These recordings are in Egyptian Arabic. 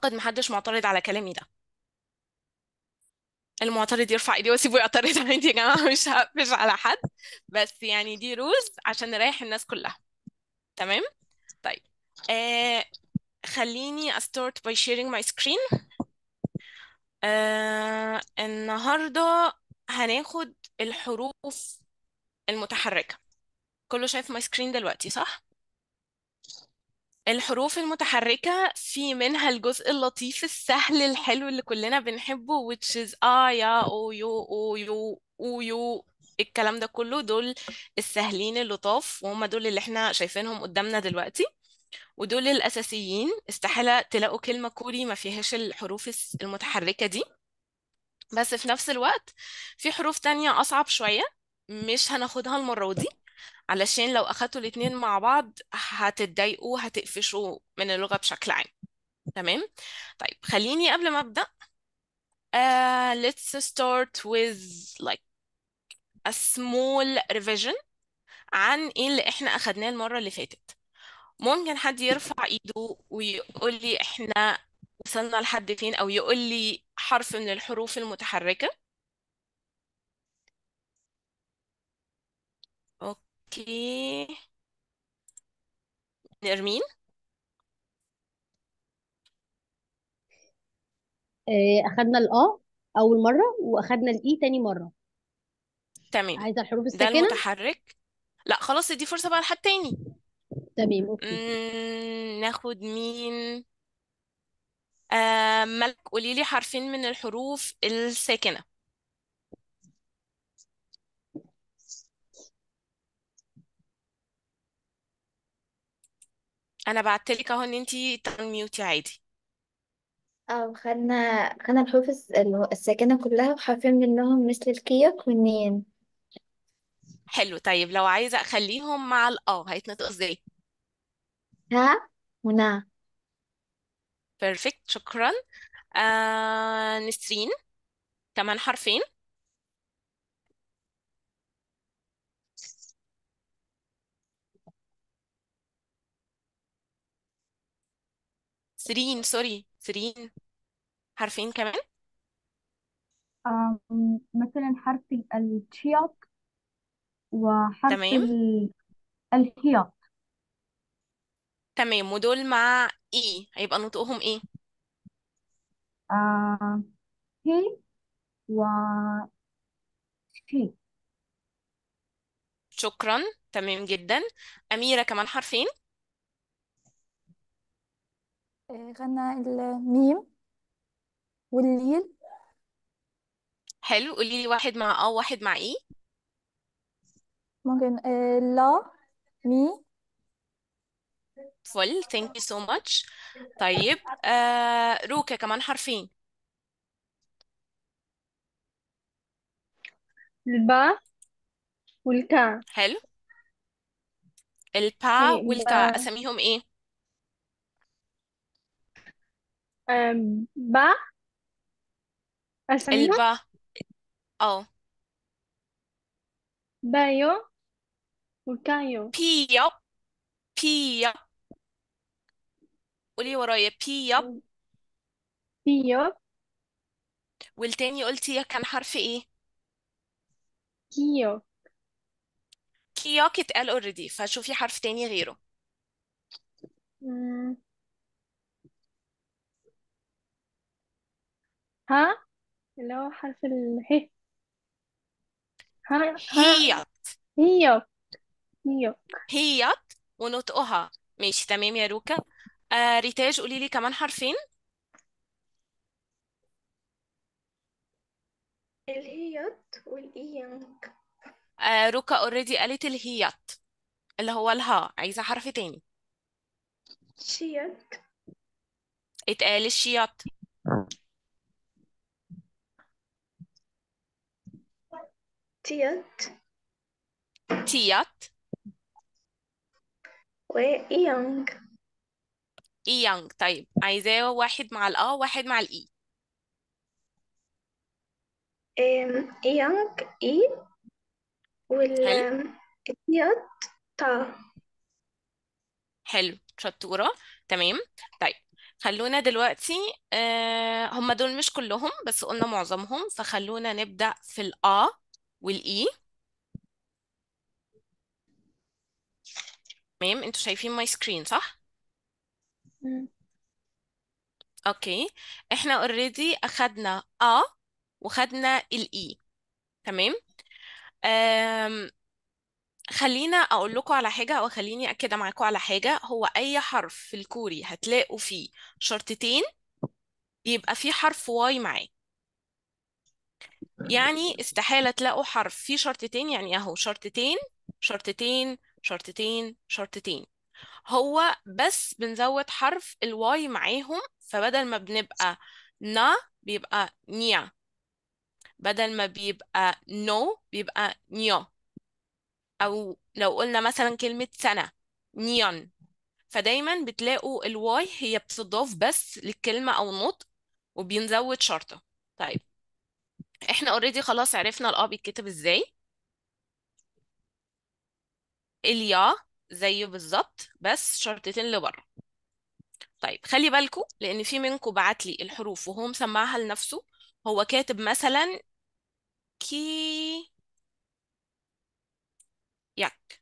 اعتقد محدش معترض على كلامي ده المعترض يرفع ايديه واسيبه يعترض عادي يا جماعة مش هقفش على حد بس يعني دي رولز عشان نريح الناس كلها تمام طيب آه خليني start by sharing my screen آه النهاردة هناخد الحروف المتحركة كله شايف my screen دلوقتي صح؟ الحروف المتحركة في منها الجزء اللطيف السهل الحلو اللي كلنا بنحبه which is آ يا أو يو أو يو أو يو الكلام ده كله دول السهلين اللطاف وهم دول اللي احنا شايفينهم قدامنا دلوقتي ودول الأساسيين استحالة تلاقوا كلمة كوري ما فيهاش الحروف الس- المتحركة دي بس في نفس الوقت في حروف تانية أصعب شوية مش هناخدها المرة دي علشان لو أخدتوا الاتنين مع بعض هتتضايقوا هتقفشوا من اللغة بشكل عام تمام طيب خليني قبل ما أبدأ uh, let's start with like a small revision عن ايه اللي احنا أخدناه المرة اللي فاتت ممكن حد يرفع ايده ويقول لي احنا وصلنا لحد فين او يقول لي حرف من الحروف المتحركة اوكي نرمين آه، أخدنا الآ أول مرة وأخدنا الإي تاني مرة تمام عايزة الحروف ده الساكنة المتحرك لا خلاص دي فرصة بقى لحد تاني تمام أوكي مم، ناخد مين آه ملك قولي لي حرفين من الحروف الساكنة انا بعتلك اهو ان انتي تنميوتي عادي اه خدنا خدنا الحروف الس- اللي هو الساكنة كلها وحرفين منهم مثل الكيوك والنين حلو طيب لو عايزة اخليهم مع الاه هيتنطق ازاي ها ونا بيرفكت شكرا آه نسرين كمان حرفين سرين سوري سرين حرفين كمان آم، مثلا حرف الشياط وحرف تمام ال- الهياط تمام ودول مع اي هيبقى نطقهم ايه آه هي وشي شكرا تمام جدا أميرة كمان حرفين آه، خدنا الميم والليل حلو قولي لي واحد مع اه واحد مع ايه ممكن آه، لا مي فل thank you so much طيب آه روكا كمان حرفين الباء والكاء حلو البا إيه والكا ب- أسميهم ايه آم، باء أسميهم البا اه بايو وكايو بيو بيو قولي ورايا بيو بيو والتاني قلتي كان حرف ايه كيو كيوك اتقال اوريدي فشوفي حرف تاني غيره مم. ها اللي هو حرف ال ه ها ها هي هيو هيو هيت ونطقها ماشي تمام يا روكا آه ريتاج قولي لي كمان حرفين الهيوت والإيانج آه روكا اوريدي قالت الهيت اللي هو الها عايزة حرف تاني شيوت اتقال الشياط تيوت تيات وإيانج ايانج طيب عايزاه واحد مع الاه واحد مع الاي إم، إيانج إي حلو والتيوت تا حلو شطورة تمام طيب خلونا دلوقتي آه هم دول مش كلهم بس قلنا معظمهم فخلونا نبدأ في الآ والإي تمام انتوا شايفين ماي سكرين صح؟ مم. اوكي احنا اوريدي اخدنا آ وخدنا الإي تمام آم خلينا اقول لكم على حاجة او خليني اكد معاكم على حاجة هو اي حرف في الكوري هتلاقوا فيه شرطتين يبقى فيه حرف واي معاه يعني استحالة تلاقوا حرف فيه شرطتين يعني اهو شرطتين شرطتين شرطتين شرطتين هو بس بنزود حرف الواي معاهم فبدل ما بنبقى نا بيبقى نيا بدل ما بيبقى نو بيبقى نيو او لو قلنا مثلا كلمة سنة نيون فدايما بتلاقوا الواي هي بتضاف بس للكلمة او النطق وبنزود شرطة طيب احنا اوريدي خلاص عرفنا الاه بيتكتب ازاي اليا زيه بالظبط بس شرطتين لبره طيب خلي بالكم لان في منكم بعت لي الحروف وهو مسمعها لنفسه هو كاتب مثلا كي يك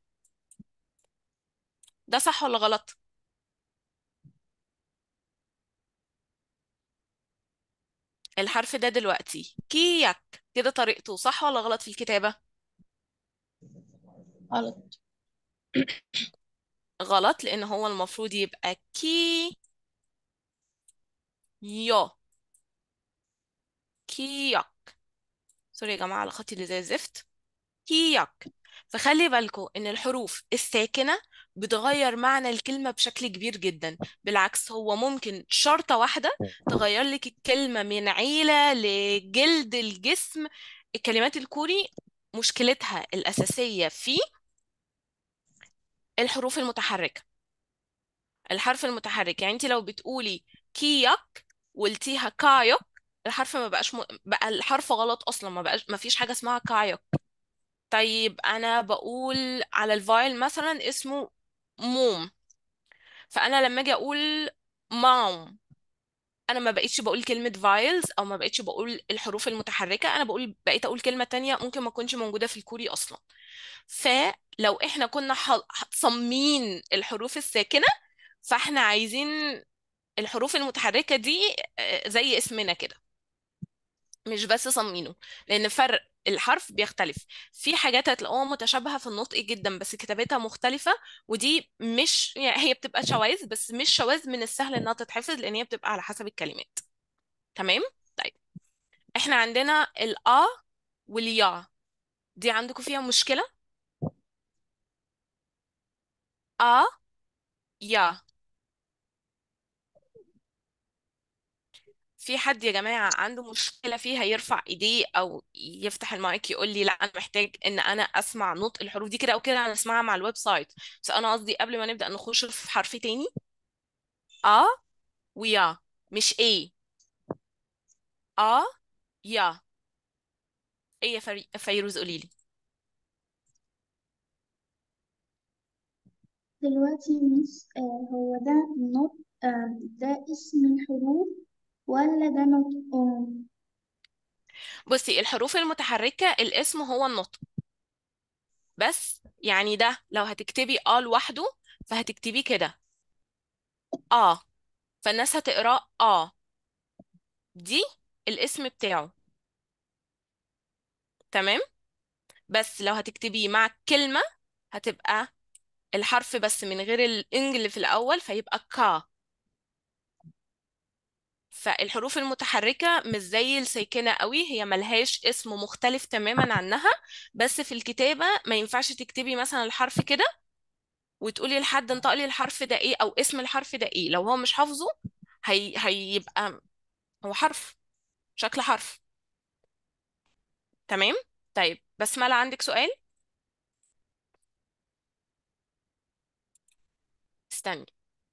ده صح ولا غلط الحرف ده دلوقتي كي يك كده طريقته صح ولا غلط في الكتابة غلط غلط لان هو المفروض يبقى كي يو كي يك سوري يا جماعة على خطي اللي زي الزفت كيك فخلي بالكم ان الحروف الساكنة بتغير معنى الكلمة بشكل كبير جدا بالعكس هو ممكن شرطة واحدة تغير لك الكلمة من عيلة لجلد الجسم الكلمات الكوري مشكلتها الأساسية في الحروف المتحركة الحرف المتحرك يعني انت لو بتقولي كيك وقلتيها كايك الحرف ما بقاش م... بقى الحرف غلط اصلا ما بقاش ما فيش حاجة اسمها كايك طيب انا بقول على الفايل مثلا اسمه موم فانا لما اجي اقول ماوم انا ما بقيتش بقول كلمة فايلز او ما بقيتش بقول الحروف المتحركة انا بقول بقيت اقول كلمة تانية ممكن ما تكونش موجودة في الكوري اصلا فلو احنا كنا ح- ح- صاممين الحروف الساكنة فاحنا عايزين الحروف المتحركة دي آه، زي اسمنا كده مش بس صمينه لان فرق الحرف بيختلف في حاجات هتلاقوها متشابهة في النطق جدا بس كتابتها مختلفة ودي مش يعني هي بتبقى شواذ بس مش شواذ من السهل انها تتحفظ لان هي بتبقى على حسب الكلمات تمام طيب احنا عندنا الآ واليا دي عندكم فيها مشكلة آ يا في حد يا جماعة عنده مشكلة فيها يرفع ايديه او يفتح المايك يقول لي لا انا محتاج ان انا اسمع نطق الحروف دي كده او كده هنسمعها مع الويب سايت بس انا قصدي قبل ما نبدأ نخش في حرف تاني ا ويا مش ايه ا يا ايه يا فري... فيروز قولي لي دلوقتي ميس آه هو ده نطق آه ده اسم الحروف ولا ده نطقهم بصي الحروف المتحركة الاسم هو النطق بس يعني ده لو هتكتبي اه لوحده فهتكتبيه كده اه فالناس هتقراه اه دي الاسم بتاعه تمام بس لو هتكتبيه مع كلمة هتبقى الحرف بس من غير الانج اللي في الأول فيبقى كا فالحروف المتحركة مش زي الساكنة قوي هي ملهاش اسم مختلف تماما عنها بس في الكتابة ما ينفعش تكتبي مثلا الحرف كده وتقولي لحد انطق لي الحرف ده ايه او اسم الحرف ده ايه لو هو مش حافظه هي... هيبقى هو حرف شكل حرف تمام طيب بسملة عندك سؤال استني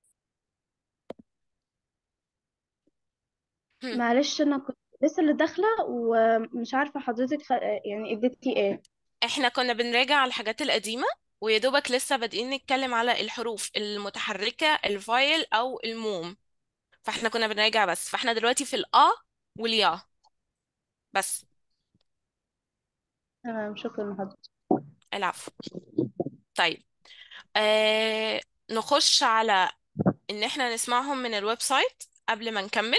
هم. معلش انا كنت لسه اللي داخله ومش عارفه حضرتك خ... يعني اديتي ايه احنا كنا بنراجع على الحاجات القديمة ويا دوبك لسه بادئين نتكلم على الحروف المتحركة الفايل او الموم فاحنا كنا بنراجع بس فاحنا دلوقتي في الآ واليا بس تمام شكرا لحضرتك العفو طيب آه نخش على ان احنا نسمعهم من الويب سايت قبل ما نكمل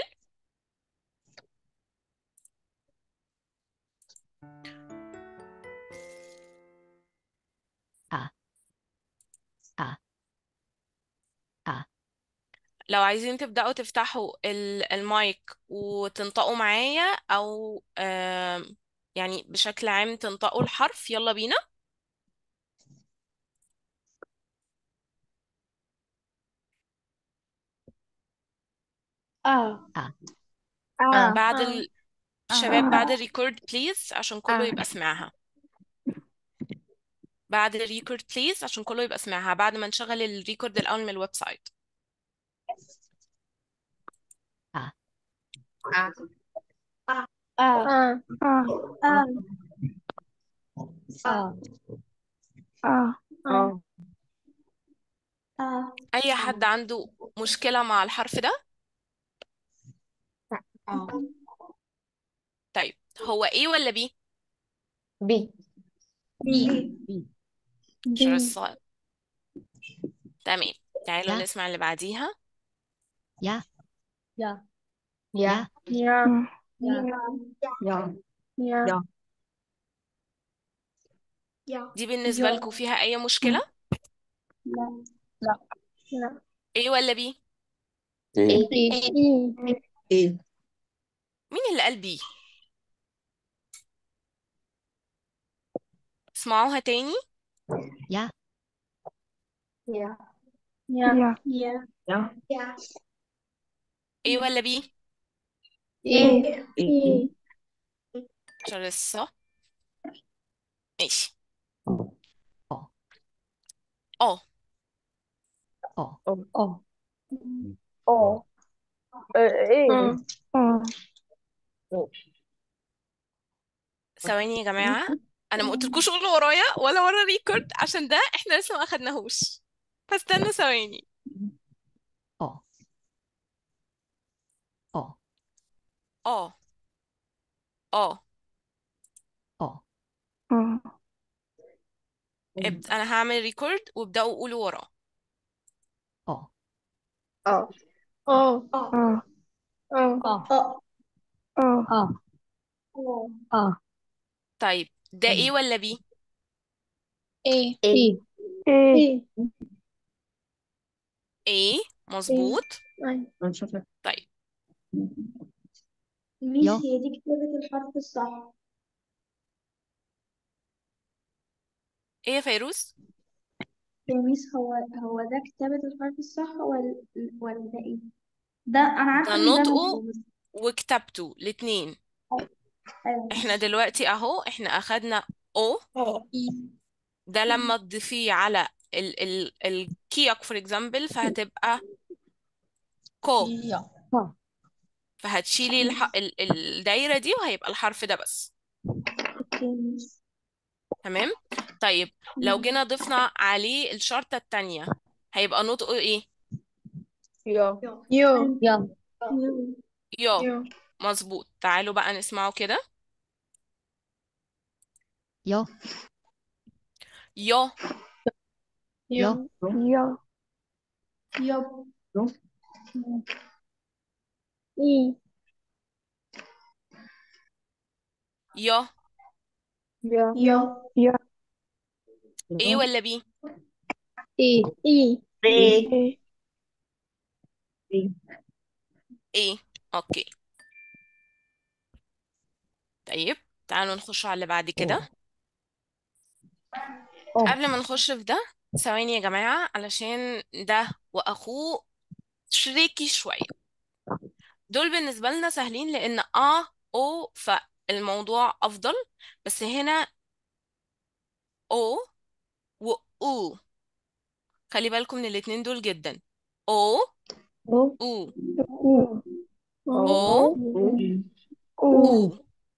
آه آه آه لو عايزين تبدأوا تفتحوا ال- المايك وتنطقوا معايا او آم، يعني بشكل عام تنطقوا الحرف يلا بينا اه آه آه بعد اه ال... شباب بعد الريكورد بليز عشان كله آه يبقى سمعها بعد الريكورد بليز عشان كله يبقى سمعها بعد ما نشغل الريكورد الأول من الويب سايت آه آه اه آه آه اه اه آه اه آه أي حد عنده مشكلة مع الحرف ده آه طيب هو A ولا B؟ بي بي بي مش بي الص- تمام تعالوا يا نسمع اللي بعديها يا يا يا يا يا يا يا يا يا دي بالنسبة يا لكم فيها أي مشكلة؟ لا لا لا A ولا B؟ إيه ايه إيه إيه مين اللي قال B؟ اسمعوها تاني يا يا يا يا يا يا A ولا B؟ ايه إيه إيه عشان لسه ماشي أو اه أو اه أو إيه آه ثواني يا جماعة أنا ما قلتلكوش قولوا ورايا ولا ورا ريكورد عشان ده احنا لسه ما أخدناهوش فاستنوا ثواني أو أو اه اه أو آه ابد... أنا هعمل ريكورد وابدأوا قولوا وراه أو آه اه آه آه اه آه آه اه آه اه طيب ده A ولا B؟ إيه إيه إيه إيه A مظبوط أيوة طيب ميس يا هي دي كتابة الحرف الصح ايه يا فيروز؟ يا ميس هو هو ده كتابة الحرف الصح ولا ولا ده إيه ده أنا ده عارفة إن ده نطقه نطقه بس وكتابته الاتنين أيوة احنا دلوقتي اهو احنا أخدنا O إيه ده لما تضيفيه على ال ال الكيك فور اكزامبل فهتبقى كو يا اه فهتشيلي الح... ال... الدايرة دي وهيبقى الحرف ده بس أوكي ميس تمام طيب لو جينا ضفنا عليه الشرطة التانية هيبقى نطقه ايه يا يا يو يا يو يو يو مظبوط تعالوا بقى نسمعه كده يو يو يو يو يب إيه يو يا يا يا ايه ولا بي ايه إيه إيه إيه ايه اوكي طيب تعالوا نخش على اللي بعد كده اه قبل ما نخش في ده ثواني يا جماعة علشان ده وأخوه شريكي شوية دول بالنسبة لنا سهلين لأن آ أو فالموضوع أفضل بس هنا أو وأو خلي بالكم من الاتنين دول جدا أو او أو أو أو أو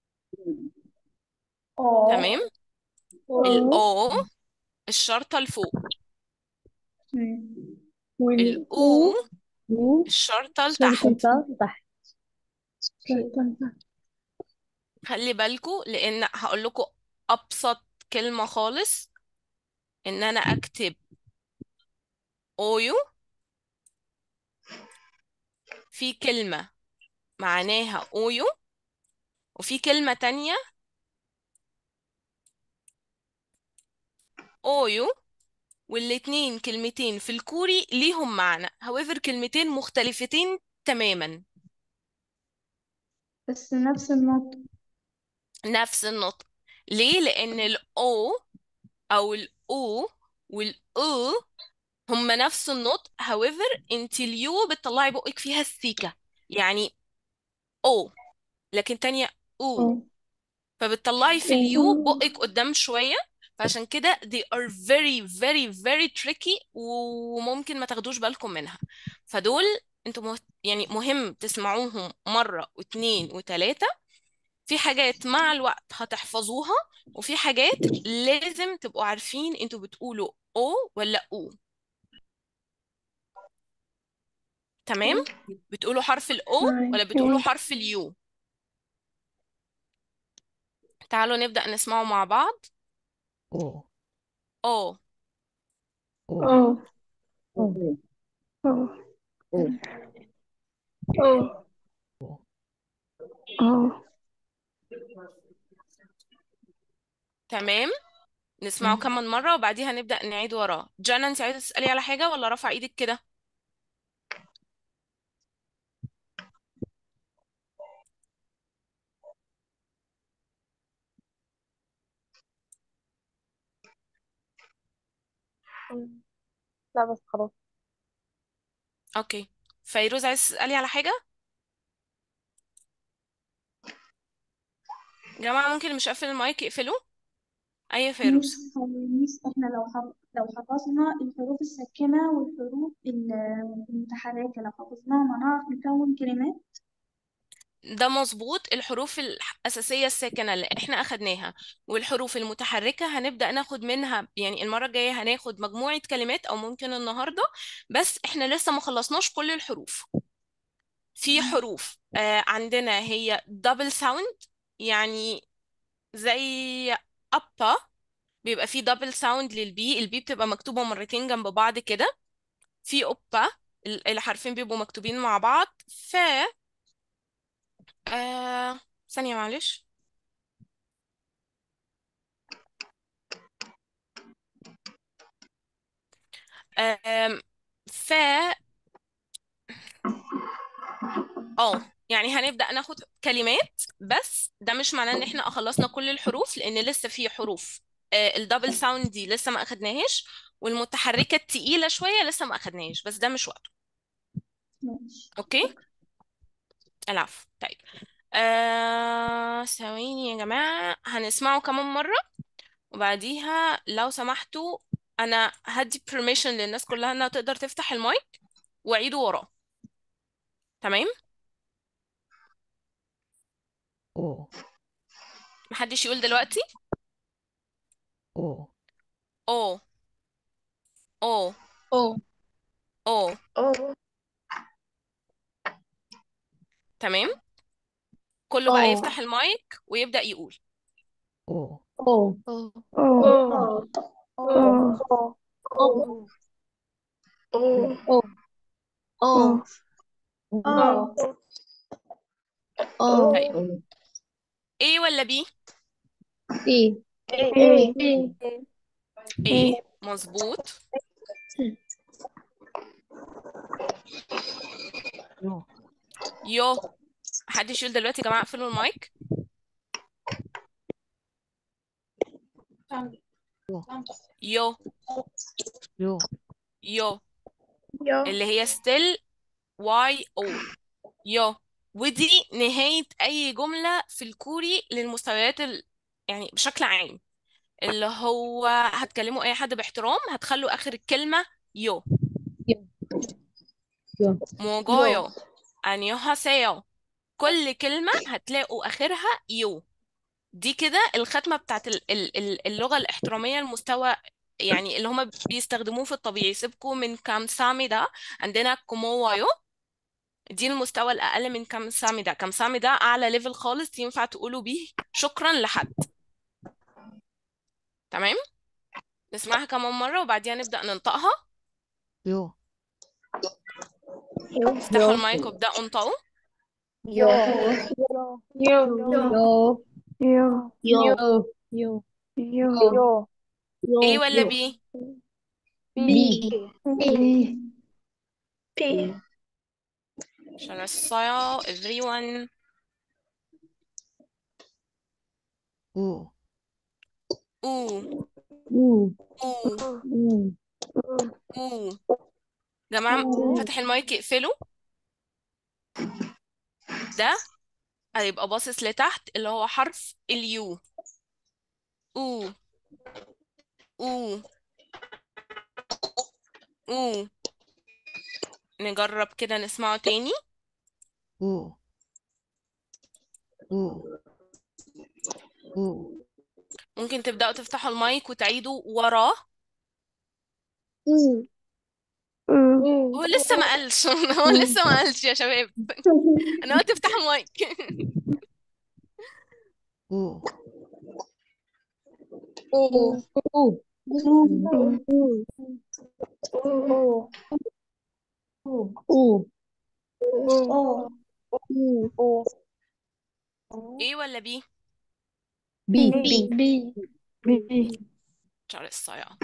أو تمام أو الأو الشرطة لفوق والأو الأو يو الشرطة لتحت شرطة تحت خلي بالكو لان هقول لكم ابسط كلمة خالص ان انا اكتب اويو في كلمة معناها اويو وفي كلمة تانية اويو والاتنين كلمتين في الكوري ليهم معنى however كلمتين مختلفتين تماما بس نفس النطق نفس النطق ليه لان الاو او الاو والاو هما نفس النطق however انت اليو بتطلعي بقك فيها السيكة يعني او لكن تانية او اه فبتطلعي في اليو بقك قدام شوية فعشان كده they are very very very tricky وممكن ما تاخدوش بالكم منها فدول انتوا مه... يعني مهم تسمعوهم مرة واتنين وتلاتة في حاجات مع الوقت هتحفظوها وفي حاجات لازم تبقوا عارفين انتوا بتقولوا او ولا او تمام بتقولوا حرف الاو ولا بتقولوا حرف اليو تعالوا نبدأ نسمعه مع بعض او او او اه أو اه او اه اه تمام نسمعه كمان مرة وبعديها نبدأ نعيد وراه جانا انت عايزة تسألي على حاجة ولا رافعة ايدك كده لا بس خلاص اوكي فيروز عايز تسألي على حاجة جماعة ممكن اللي مش قافل المايك يقفله اي فيروز ميس ميس احنا لو حف... لو حفظنا الحروف الساكنة والحروف ال- المتحركة لو حفظناهم هنعرف نكون كلمات ده مظبوط الحروف الأساسية الساكنة اللي احنا أخدناها والحروف المتحركة هنبدأ ناخد منها يعني المرة الجاية هناخد مجموعة كلمات أو ممكن النهاردة بس احنا لسه ما خلصناش كل الحروف في حروف آه عندنا هي دبل ساوند يعني زي أبا بيبقى فيه دبل ساوند للبي البي بتبقى مكتوبة مرتين جنب بعض كده في أوبا ال- الحرفين بيبقوا مكتوبين مع بعض ف آه ثانية معلش آم، ف اه يعني هنبدأ ناخد كلمات بس ده مش معناه ان احنا خلصنا كل الحروف لان لسه في حروف آه، الدبل ساوند دي لسه ما اخدناهاش والمتحركة التقيلة شوية لسه ما اخدناهاش بس ده مش وقته ماشي اوكي العفو طيب آه ثواني يا جماعة هنسمعه كمان مرة وبعديها لو سمحتوا انا هدي permission للناس كلها انها تقدر تفتح المايك وعيدوا وراه تمام او محدش يقول دلوقتي او او او اه او اه تمام كله بقى أو يفتح المايك ويبدأ يقول او أو أو اه اه اه أو اه أو أو اه أو طيب ايه ولا بي إيه ايه ايه ايه مظبوط يو يو محدش يقول دلوقتي يا جماعة اقفلوا المايك يو يو يو يا اللي هي still واي او يو ودي نهاية أي جملة في الكوري للمستويات ال... يعني بشكل عام اللي هو هتكلموا أي حد باحترام هتخلوا آخر الكلمة يو يو يو موجويو 안녕하세요 كل كلمة هتلاقوا آخرها يو دي كده الختمة بتاعت ال- ال- ال- اللغة الاحترامية المستوى يعني اللي هما بيستخدموه في الطبيعي سيبكوا من كام سامي ده عندنا كوموايو دي المستوى الأقل من كم سامي ده كم سامي ده أعلى ليفل خالص ينفع تقولوا بيه شكرا لحد تمام نسمعها كمان مرة وبعديها نبدأ ننطقها يو افتحوا المايك وابدأوا انطقوا يو يو يو يو يو يو يو يو ايه ولا بي بي بي بي Shall I style everyone او أو أو أو أو أو جماعة فتح المايك اقفله ده هيبقى باصص لتحت اللي هو حرف اليو أو أو أو نجرب كده نسمعه تاني او او او ممكن تبدأوا تفتحوا المايك وتعيدوا وراه أو هو لسه ما قالش هو لسه ما قالش يا شباب انا قلت افتح المايك او أو أو أو ايه ولا بي بي بي بي بي شعر الصيا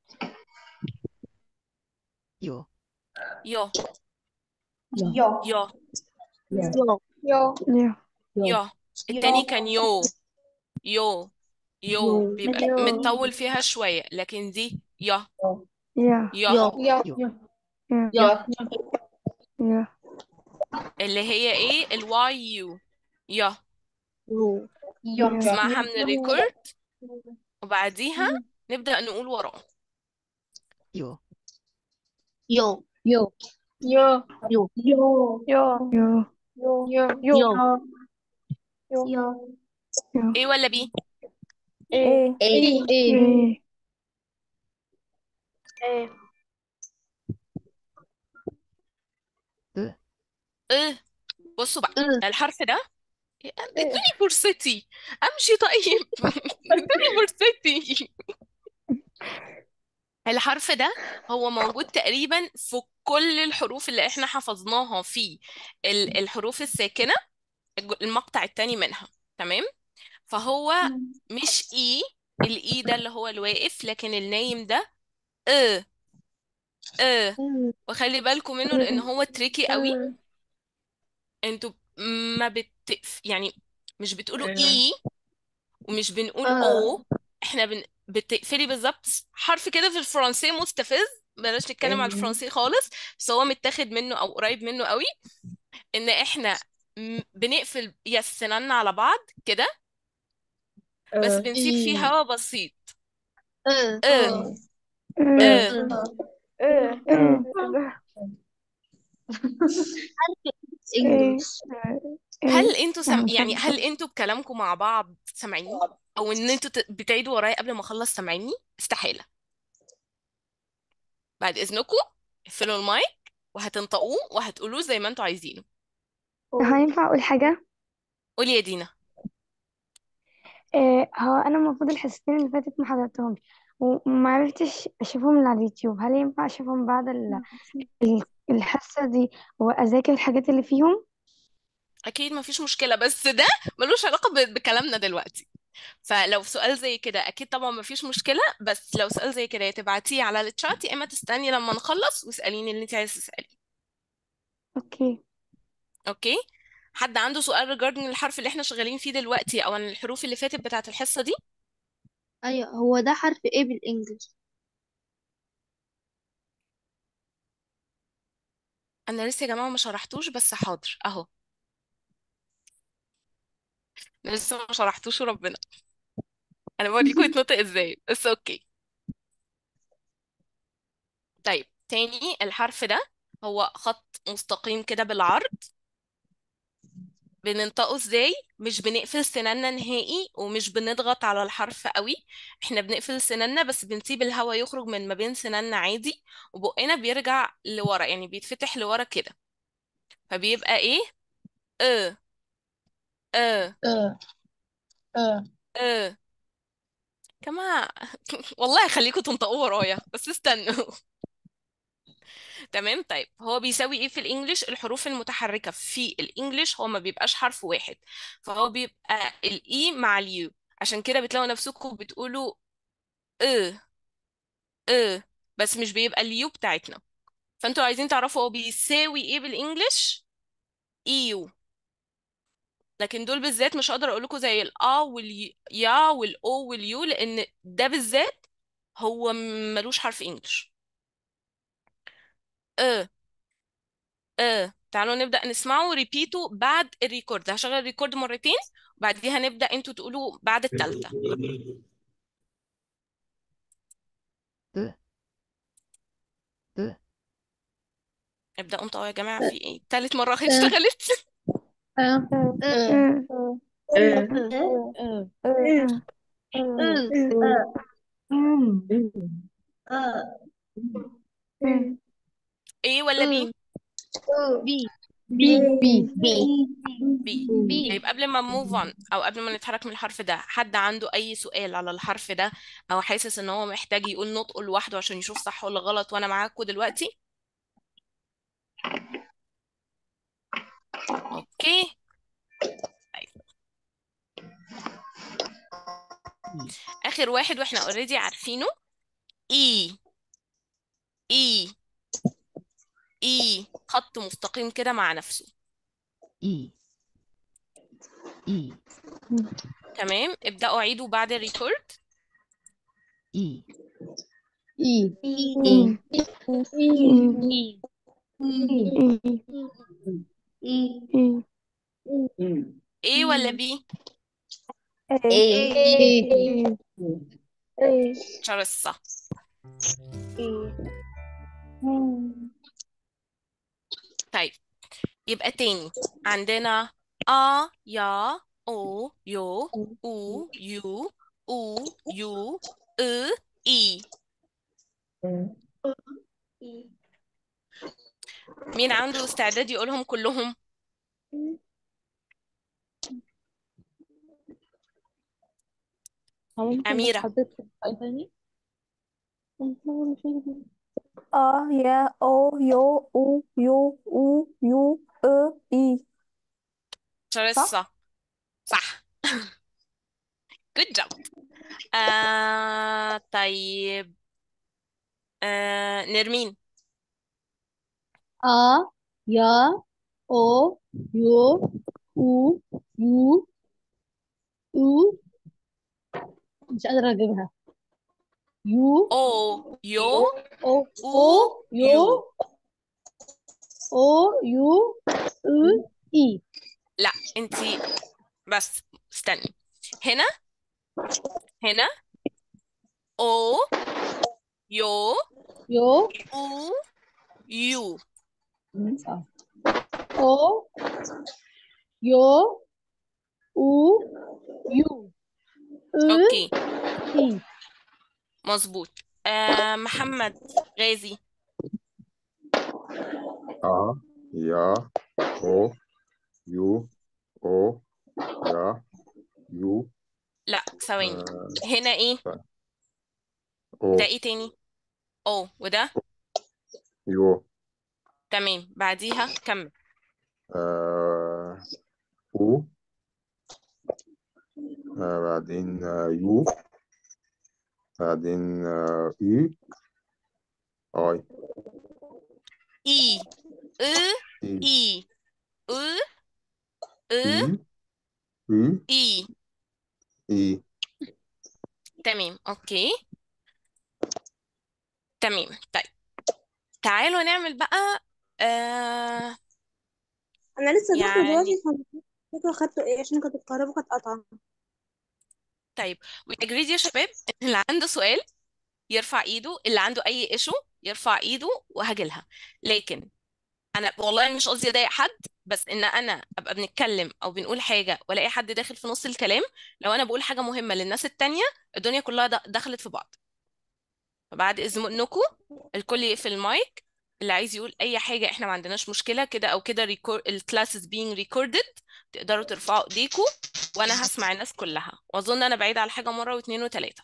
يو يو يو يو يو يو يو يو التاني كان يو يو يو بيبقى يو. متطول فيها شوية لكن دي يا يا يا يو يو يو يو يا اللي هي ايه الواي يو يا يو يو نسمعها من الريكورد وبعديها نبدأ نقول وراه يو يو يو يو يو يو يو يو يو يو يو يو ايه ولا بي ايه ايه ايه ايه ايه اه ايه بصوا بقى اه الحرف ده ادوني فرصتي امشي طيب ادوني فرصتي الحرف ده هو موجود تقريبا في كل الحروف اللي احنا حفظناها في ال- الحروف الساكنة الج- المقطع التاني منها تمام فهو مش اي الاي ده اللي هو الواقف لكن النايم ده اه اه وخلي بالكم منه لان هو تريكي قوي انتوا ما بت يعني مش بتقولوا اي ومش بنقول او احنا بن... بتقفلي بالظبط حرف كده في الفرنسي مستفز بلاش نتكلم على الفرنسي خالص بس هو متاخد منه او قريب منه قوي ان احنا م- بنقفل يا سنانا على بعض كده بس بنسيب فيه إيه. هوا بسيط اه اه ايه اه ايه انجلش هل انتوا سم... يعني يعني مش- هل انتوا بكلامكم مع بعض سامعيني او ان انتوا ت- بتعيدوا ورايا قبل ما اخلص سامعيني استحالة بعد اذنكم اقفلوا المايك وهتنطقوه وهتقولوه زي ما انتوا عايزينه هينفع اقول حاجه قولي يا دينا إيه هو انا المفروض الحصتين اللي فاتت ما حضرتهمش وما عرفتش اشوفهم من على اليوتيوب هل ينفع اشوفهم بعد ال- ال- الحصه دي واذاكر الحاجات اللي فيهم اكيد مفيش مشكلة بس ده ملوش علاقة ب- بكلامنا دلوقتي فلو سؤال زي كده اكيد طبعا مفيش مشكلة بس لو سؤال زي كده يا تبعتيه على التشات يا اما تستني لما نخلص واسأليني اللي انت عايزة تسأليه اوكي اوكي حد عنده سؤال regarding الحرف اللي احنا شغالين فيه دلوقتي او عن الحروف اللي فاتت بتاعت الحصة دي ايوه هو ده حرف ايه بالانجلش انا لسه يا جماعة ما شرحتوش بس حاضر اهو انا لسه ما شرحتوش وربنا انا بوريكم يتنطق ازاي بس اوكي طيب تاني الحرف ده هو خط مستقيم كده بالعرض بننطقه ازاي مش بنقفل سناننا نهائي ومش بنضغط على الحرف قوي احنا بنقفل سناننا بس بنسيب الهواء يخرج من ما بين سناننا عادي وبقنا بيرجع لورا يعني بيتفتح لورا كده فبيبقى ايه ا ا اه اه ا كما والله خليكم تنطقوا ورايا بس استنوا تمام طيب هو بيساوي ايه في الانجليش الحروف المتحركة في الانجليش هو ما بيبقاش حرف واحد فهو بيبقى الاي مع اليو عشان كده بتلاقوا نفسكم بتقولوا ا ا بس مش بيبقى اليو بتاعتنا فانتوا عايزين تعرفوا هو بيساوي ايه بالانجليش ايو لكن دول بالذات مش هقدر اقول لكم زي الآ واليا والاو واليو لان ده بالذات هو ملوش حرف انجلش اه اه تعالوا نبدأ نسمعه ريبيتو بعد الريكورد هشغل الريكورد مرتين وبعديها نبدأ انتوا تقولوا بعد التالتة う、う、 ابدأوا انتوا يا جماعة في ايه تالت مرة اشتغلت اه اه اه اه اه اه ايه ولا بي بي بي بي بي بي بي طيب قبل ما موف اون او قبل ما نتحرك من الحرف ده حد عنده اي سؤال على الحرف ده او حاسس ان هو محتاج يقول نطقه لوحده عشان يشوف صح ولا غلط وانا معاكم دلوقتي اوكي طيب. اخر واحد واحنا اوريدي عارفينه اي اي اي خط مستقيم كده مع نفسه い、い、 تمام ابدأوا عيدوا بعد الريكورد い、 اي اي اي اي ايه ولا بي اي اي شرصة طيب يبقى تاني عندنا آ يا أو يو أو يو أو يو أ إي مين عنده استعداد يقولهم كلهم هو ممكن بس أميرة حضرتك سؤال تاني اه يا او يو او يو او يو ا اي صح شرصة صح good job آه طيب آه نرمين ا يا او يو او يو او مش قادرة اجيبها يو أو يو او أو او يو يو او يو او اي لا انتي بس استني هنا هنا أو يو يو أو يو صح او يو او يو او اوكي اي مظبوط آه محمد غازي A, ja, O, يو او يا يو لا ثواني آه هنا ايه او ده ايه تاني او وده يو تمام بعديها كمل آه او آه بعدين آه يو بعدين آه اي اي اي ا اي اي ا ا اي اي اي اي تمام اوكي تمام طيب تعالوا نعمل بقى آه انا لسه داخله دلوقتي يعني فاكره خدته ايه عشان كانت الكهرباء كانت قطعه طيب واجريد يا شباب اللي عنده سؤال يرفع ايده اللي عنده اي ايشو يرفع ايده وهجيلها لكن انا والله مش قصدي اضايق حد بس ان انا ابقى بنتكلم او بنقول حاجه والاقي حد داخل في نص الكلام لو انا بقول حاجه مهمه للناس التانية الدنيا كلها د- دخلت في بعض فبعد اذنكم الكل يقفل المايك اللي عايز يقول اي حاجه احنا ما عندناش مشكله كده او كده ريكورد الكلاس is being recorded تقدروا ترفعوا ايديكم وانا هسمع الناس كلها واظن انا بعيده على حاجه مره واثنين وثلاثه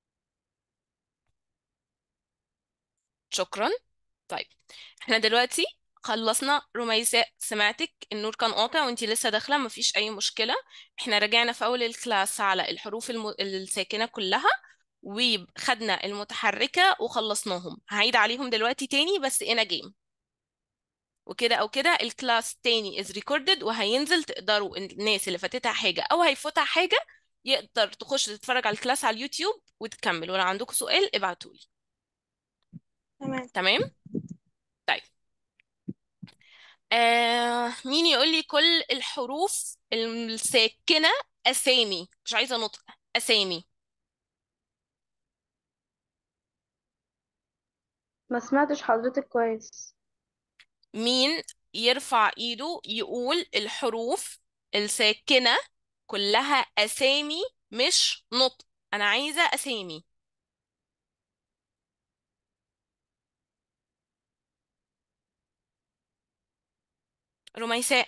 شكرا طيب احنا دلوقتي خلصنا رميساء سمعتك النور كان قاطع وانتي لسه داخله مفيش اي مشكله احنا رجعنا في اول الكلاس على الحروف الم... الساكنه كلها وخدنا المتحركه وخلصناهم هعيد عليهم دلوقتي تاني بس in a game وكده او كده الكلاس تاني is recorded وهينزل تقدروا الناس اللي فاتتها حاجه او هيفوتها حاجه يقدر تخش تتفرج على الكلاس على اليوتيوب وتكمل ولو عندكم سؤال ابعتولي تمام تمام طيب آه مين يقول لي كل الحروف الساكنة أسامي مش عايزة نطق أسامي ما سمعتش حضرتك كويس مين يرفع إيده يقول الحروف الساكنة كلها أسامي مش نطق أنا عايزة أسامي رميساء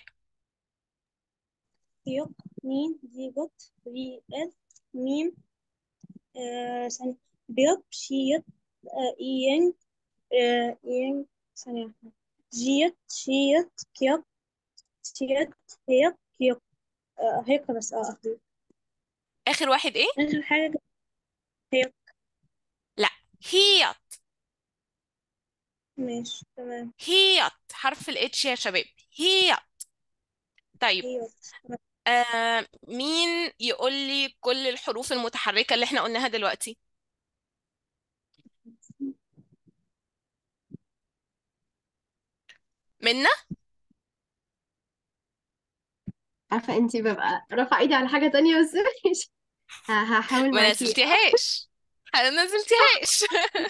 يق ميم زيجوت ري اد ميم آه ثانية بيض شيط آه إيان آه إيان ثانية واحدة. جيت شيط كيق شيط هيق كيق آه هيق بس اه أخير آخر واحد إيه؟ آخر حاجة هيق لا هيط ماشي تمام هيط حرف الاتش يا شباب هيط طيب هيق آه مين يقول لي كل الحروف المتحركة اللي احنا قلناها دلوقتي منا عارفة انتي ببقى رافعة ايدي على حاجة تانية بس ماشي ه- هحاول ما معاكي نزلتيهاش ما نزلتيهاش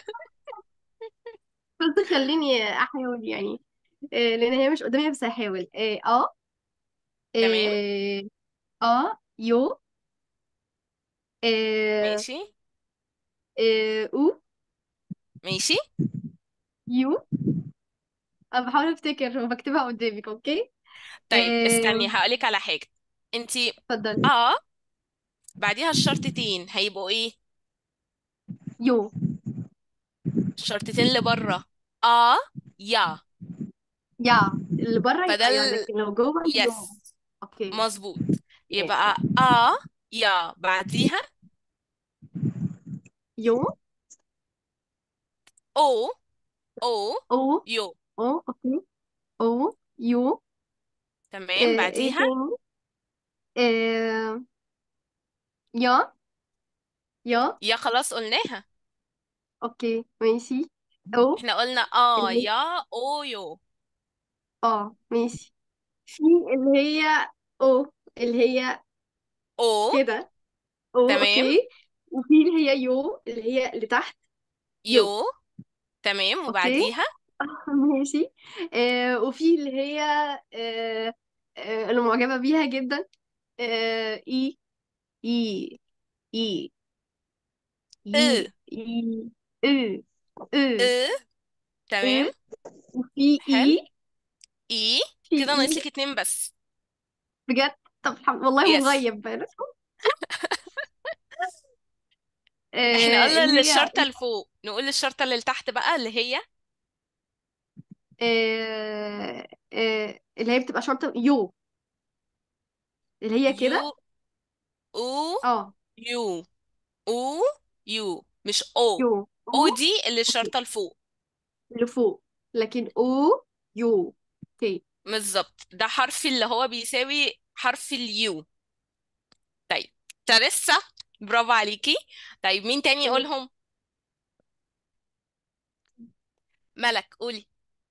بس خليني احاول يعني إيه لان هي مش قدامي بس هحاول إيه اه تمام إيه اه يو إيه ماشي إيه او ماشي يو انا بحاول افتكر وبكتبها قدامك اوكي طيب استني إيه هقولك على حاجة انتي اتفضلي اه بعديها الشرطتين هيبقوا ايه يو الشرطتين اللي بره اه يا يا اللي بره يبقى يا بدل لكن لو جوه يو يس اوكي مظبوط ماشي يبقى اه يا بعديها يو او او او يو او اوكي او يو تمام إيه ايه بعديها تاني إيه يا يا يا خلاص قلناها اوكي ماشي او احنا قلنا اه اللي يا او يو اه ماشي في اللي هي او اللي هي او كده او تمام اوكي وفي اللي هي يو اللي هي اللي تحت يو يو تمام اوكي وبعديها ماشي آه وفي اللي هي آه آه اللي معجبة بيها جدا آه اي اي اي ا اي اي او او ا تمام او وفي حلو اي اي في كده ناقص اي لك اتنين بس بجد طب الحمد والله يس مغيب بقى احنا آه قلنا اللي هي للشرطة اللي فوق نقول للشرطة اللي تحت بقى اللي هي آه آه اللي هي بتبقى شرطة يو اللي هي كده يو او اه يو او يو مش او يو او او دي اللي اوكي الشرطة اللي فوق اللي فوق لكن او يو اوكي بالظبط ده حرف اللي هو بيساوي حرف اليو طيب ترسة برافو عليكي طيب مين تاني يقولهم ملك قولي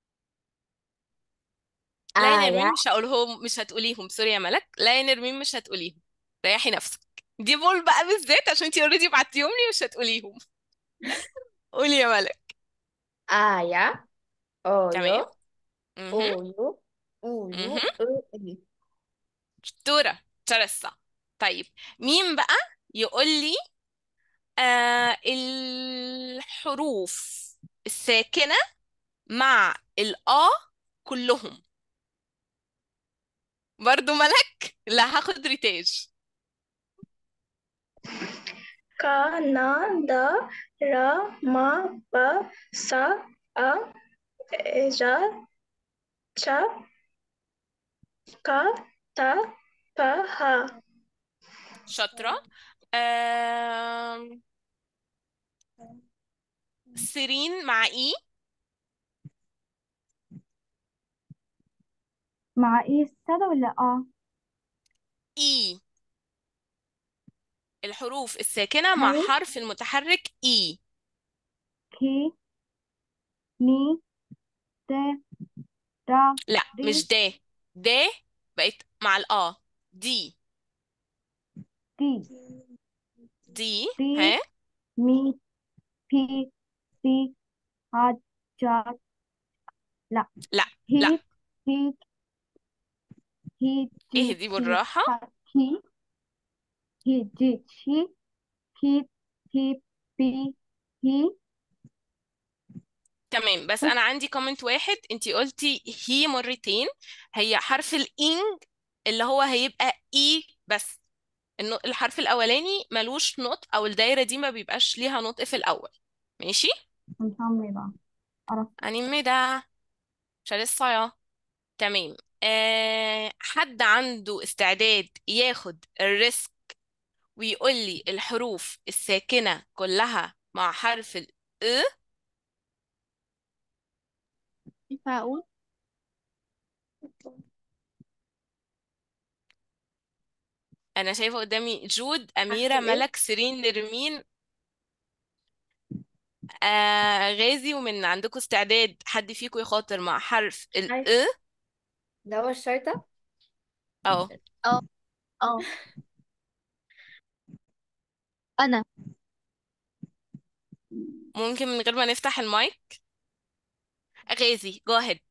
لا يا آه نرمين يا مش هقولهم مش هتقوليهم سوري يا ملك لا يا نرمين مش هتقوليهم ريحي نفسك دي بول بقى بالذات عشان انتي اوريدي بعتيهم لي مش هتقوليهم قولي يا ملك آه يا أو تمام يو اها أو يو أو يو اها أو إي شطورة ترسة طيب مين بقى يقول لي آه الحروف الساكنة مع الآ كلهم برضو ملك لا هاخد ريتاج كندا را ما با سا أ جا شا كا تا با ها شاطرة آم... سيرين مع إي مع ايه السادة ولا اه إي الحروف الساكنة مع هاي حرف المتحرك إي كي ني ت را لا دي مش ده ده بقت مع الآ دي دي دي دي ها مي بي سي ها جا لا لا لا هي هي هي جي اهدي تي بالراحة ها كي هي جي تشي هي هي بي هي تمام بس بس انا عندي كومنت واحد انتي قلتي هي مرتين هي حرف الإنج اللي هو هيبقى إي بس انه الحرف الاولاني ملوش نطق او الدايره دي ما بيبقاش ليها نطق في الاول ماشي 감사합니다. 알았어. 아닙니다 잘했어요 تمام أه حد عنده استعداد ياخد الريسك ويقول لي الحروف الساكنه كلها مع حرف ال أ ينفع أقول انا شايفه قدامي جود حرف اميره الايه ملك سيرين نرمين آه غازي ومن عندكم استعداد حد فيكم يخاطر مع حرف ال عارف أ ده هو الشرطة اه اه اه انا ممكن من غير ما نفتح المايك غازي جو ahead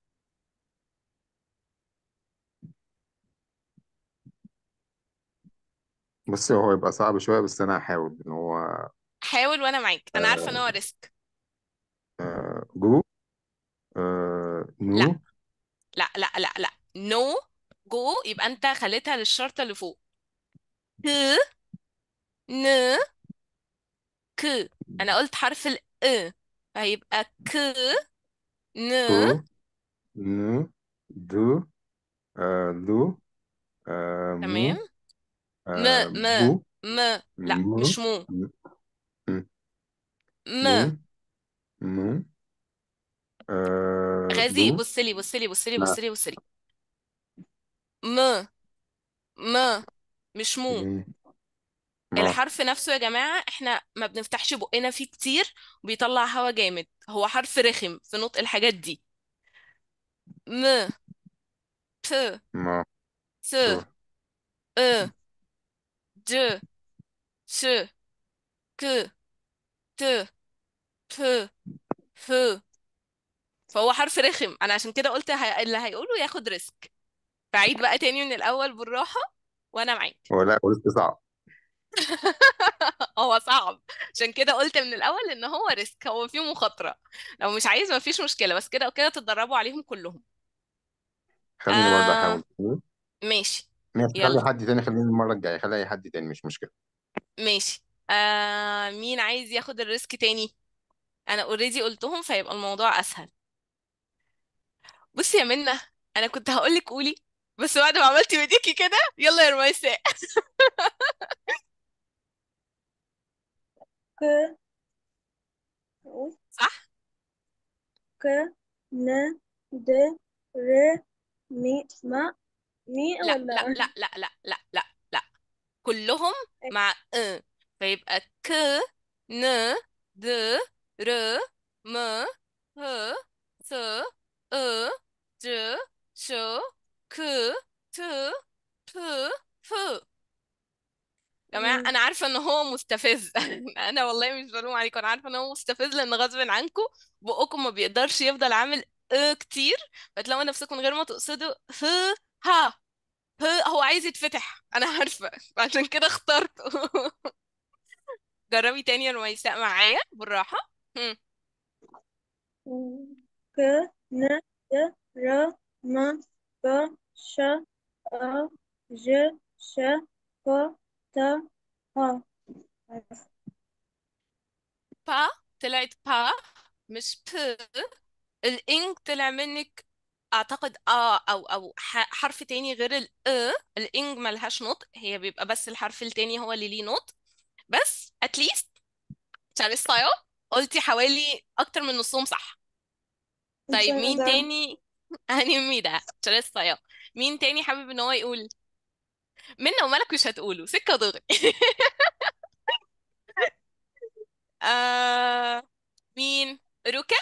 بصي هو يبقى صعب شوية بس أنا هحاول إن هو حاول وانا معاك انا عارفه ان آه هو ريسك آه جو آه لا نو لا لا لا لا نو جو يبقى انت خليتها للشرطه اللي فوق ك ن ك انا قلت حرف ال أ فهيبقى ك ن كو نو دو آه لو آه تمام مو م آه م بو م لا مو مش مو م- م- م مو مو آه غازي بو بصلي بصلي بصلي لا بصلي بصلي م م مش مو م- ما الحرف نفسه يا جماعة احنا ما بنفتحش بقنا فيه كتير وبيطلع هوا جامد هو حرف رخم في نطق الحاجات دي م ت ما ت دو ا د ش ك ت ف ف فهو حرف رخم انا عشان كده قلت هي... اللي هيقوله ياخد ريسك بعيد بقى تاني من الاول بالراحة وانا معاك هو لا قلت صعب هو صعب عشان كده قلت من الاول ان هو ريسك هو فيه مخاطرة لو مش عايز ما فيش مشكلة بس كده وكده تتدربوا عليهم كلهم خليني برضه آه أحاول ماشي ماشي يلا خلي حد تاني خليني المرة الجاية خلي أي حد تاني مش مشكلة ماشي آه مين عايز ياخد الريسك تاني انا اوريدي قلتهم فيبقى الموضوع اسهل بصي يا منى انا كنت هقولك قولي بس بعد ما عملتي بايديكي كده يلا يا رميساء ك أقول صح ك ن د ر مي ما مي لا ولا لا لا لا لا لا لا لا كلهم مع ا فيبقى ك ن د ر م ه ث ا ج ش ك ت ف ف جماعة مم. أنا عارفة إن هو مستفز أنا والله مش بلوم عليكم أنا عارفة إن هو مستفز لأن غصب عنكم بقكم ما بيقدرش يفضل عامل ا كتير فتلاقوا نفسكم من غير ما تقصدوا ف ها ف هو عايز يتفتح أنا عارفة عشان كده اخترته جربي تاني يا رميساء معايا بالراحة هم. مم. ك ن د ر م ب ش أ ج ش ق ت ح با طلعت با مش ب الإنج طلع منك أعتقد آ أو أو ح- حرف تاني غير ال أ الإنج ملهاش نطق هي بيبقى بس الحرف التاني هو اللي ليه نطق بس اتليست تشاريستايو قلتي حوالي أكتر من نصهم صح طيب مين 감사합니다. تاني هنمي تشاريستايو مين تاني حابب ان هو يقول منا ومالك مش هتقولوا سكة دغري آه مين روكا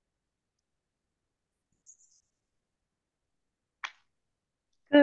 ك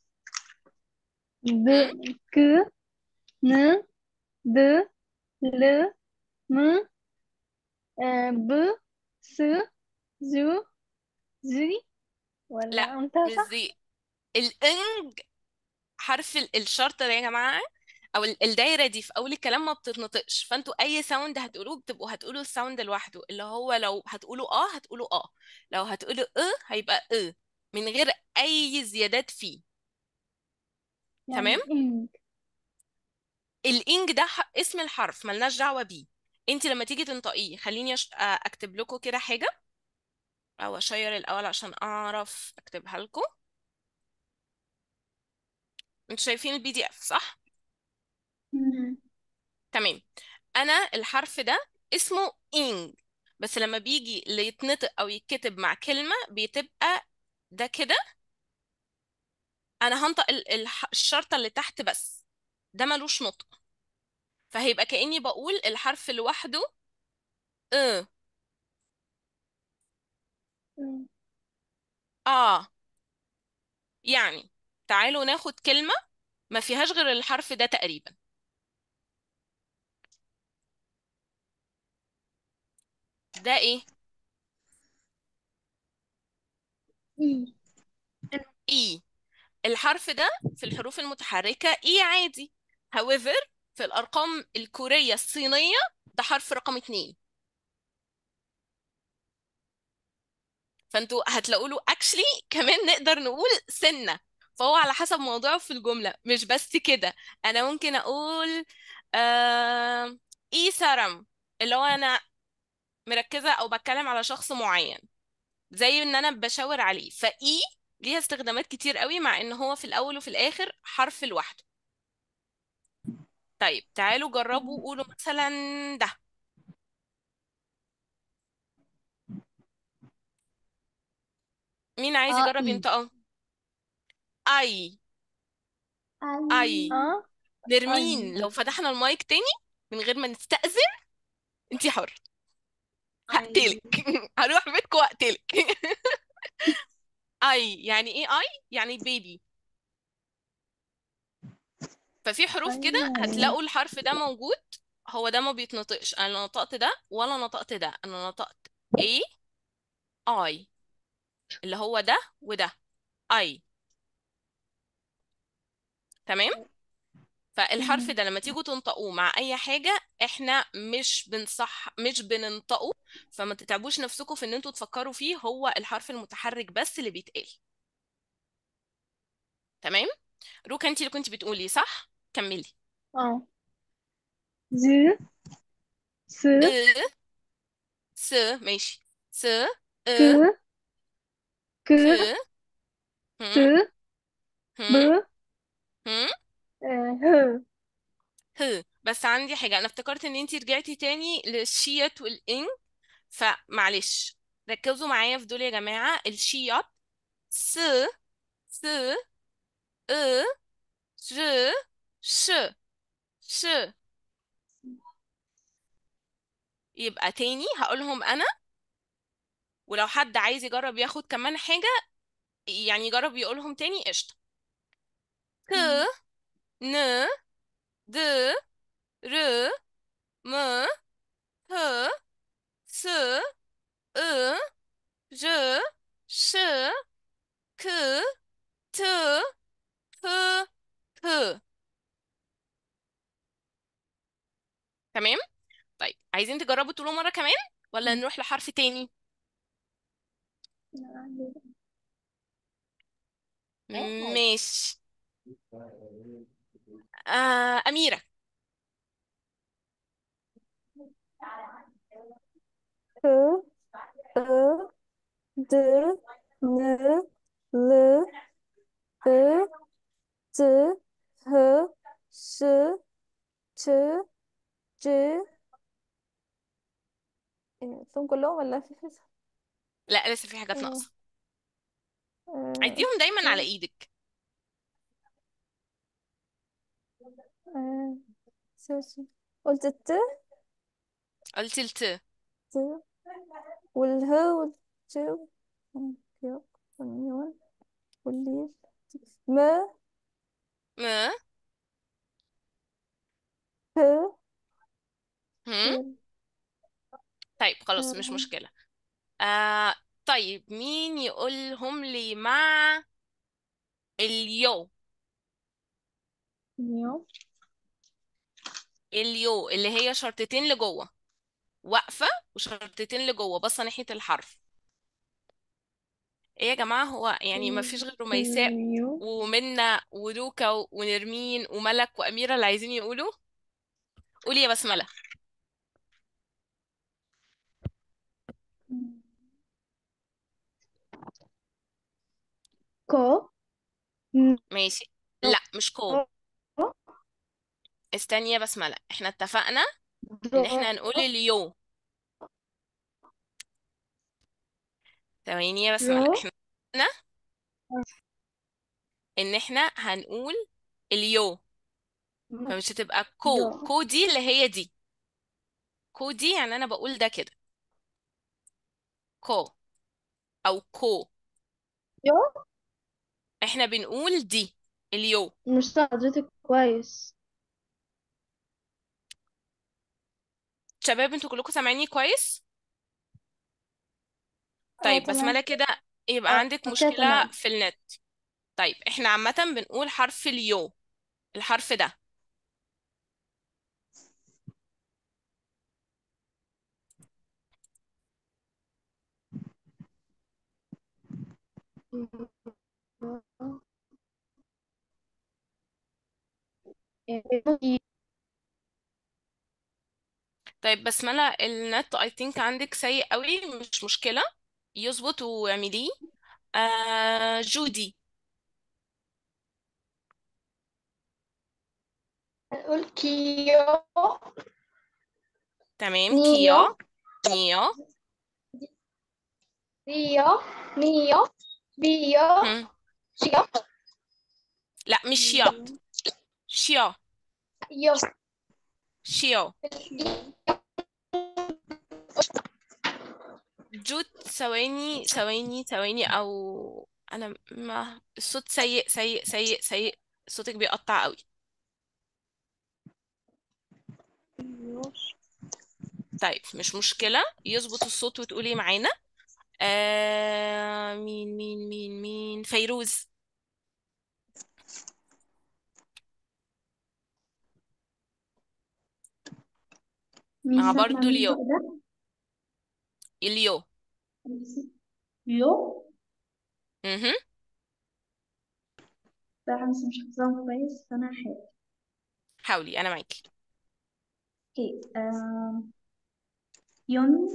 د هم؟ ك ن د ل م آه، ب س زو زي ولا لا قلتها مش صح؟ دي الانج حرف ال- الشرطة ده يا جماعة او ال- الدايرة دي في اول الكلام ما بتتنطقش فانتوا اي ساوند هتقولوه بتبقوا هتقولوا الساوند لوحده اللي هو لو هتقولوا اه هتقولوا اه لو هتقولوا اه هيبقى اه من غير اي زيادات فيه تمام يعني إنج الانج ده ح- اسم الحرف ملناش دعوة بيه انت لما تيجي تنطقيه خليني أش... آه، اكتب لكم كده حاجة او اشير الاول عشان اعرف اكتبها لكم انتوا شايفين البي دي اف صح مم. تمام انا الحرف ده اسمه انج بس لما بيجي يتنطق او يتكتب مع كلمة بتبقى ده كده انا هنطق ال- الح- الشرطة اللي تحت بس ده ملوش نطق فهيبقى كأني بقول الحرف لوحده اه مم. اه يعني تعالوا ناخد كلمة ما فيهاش غير الحرف ده تقريبا ده ايه إي اي الحرف ده في الحروف المتحركة اي عادي however في الارقام الكورية الصينية ده حرف رقم اتنين فانتوا هتلاقوا له actually كمان نقدر نقول سنة فهو على حسب موضوعه في الجملة مش بس كده انا ممكن اقول آه اي سرم اللي هو انا مركزة او بتكلم على شخص معين زي ان انا بشاور عليه فاي ليها استخدامات كتير قوي مع ان هو في الاول وفي الاخر حرف لوحده طيب تعالوا جربوا قولوا مثلا ده مين عايز اه يجرب اي ينطقه اي أي اي اه نرمين أي لو فتحنا المايك تاني من غير ما نستأذن انتي حر أي هقتلك هروح بيتكم واقتلك اي يعني ايه اي يعني بيبي ففي حروف كده أيوة هتلاقوا الحرف ده موجود هو ده ما بيتنطقش انا لا نطقت ده ولا نطقت ده انا نطقت ايه اي اللي هو ده وده اي تمام فالحرف مم. ده لما تيجوا تنطقوه مع اي حاجة احنا مش بنصح مش بننطقه فما تتعبوش نفسكم في ان انتوا تفكروا فيه هو الحرف المتحرك بس اللي بيتقال تمام روكا انتي اللي كنتي بتقولي صح كملي اه ز س ا س ماشي س ك ا ك ك ت هم ب هم هم آه، ه ه بس عندي حاجة أنا افتكرت إن أنتي رجعتي تاني للشيت والإن فمعلش ركزوا معايا في دول يا جماعة الشيت س س ا ج ش ش يبقى تاني هقولهم أنا ولو حد عايز يجرب ياخد كمان حاجة يعني يجرب يقولهم تاني قشطة ك مم. ن د ر م ه س ا ج ش ك ت ف ف تمام طيب عايزين تجربوا تقولوا مرة كمان ولا مم. نروح لحرف تاني ماشي آه أميرة ك أ د ن ل ب ت ه ش ت ج إيه، قلتهم كلهم ولا في حاجة لا لسه في حاجات إيه، ناقصة آه، عديهم دايما على ت ايدك آه، س س قلت الت قلت الت ت والها والت والكياك والنيون والليل ما م ه هم يل طيب خلاص مش آه، مشكلة آه طيب مين يقولهم لي مع اليو نيو اليو اللي هي شرطتين لجوه واقفة وشرطتين لجوه باصة ناحية الحرف ايه يا جماعة هو يعني ما فيش غير رميساء اليو ومنى ودوكا ونرمين وملك وأميرة اللي عايزين يقولوا قولي يا بسملة كو ماشي لا مش كو استني يا بسملة احنا اتفقنا ان احنا هنقول اليو ثواني يا بسملة رو احنا اتفقنا ان احنا هنقول اليو فمش هتبقى كو رو كو دي اللي هي دي كو دي يعني انا بقول ده كده كو او كو يو احنا بنقول دي اليو مش سامعة حضرتك كويس شباب انتوا كلكم سامعيني كويس اه طيب تمام بسملة كده يبقى اه عندك كده مشكلة تمام في النت طيب احنا عامة بنقول حرف اليو الحرف ده طيب بسملة النت I think عندك سيء قوي مش مشكلة يظبط واعمليه آه جودي نقول كيو تمام كيا نيو نيا ريو ميو بيو هم. شيو لا مش شياط شيا يو شيو جود ثواني ثواني ثواني او انا ما الصوت سيء سيء سيء سيء صوتك بيقطع قوي طيب مش مشكلة يظبط الصوت وتقولي معانا آه مين مين مين مين فيروز مش مع فاهمة برضو مين اليو بقى ده اليو يو مهم. لا أنا بس مش حافظاهم كويس فأنا هحاول حاولي انا معاكي اوكي آم، يون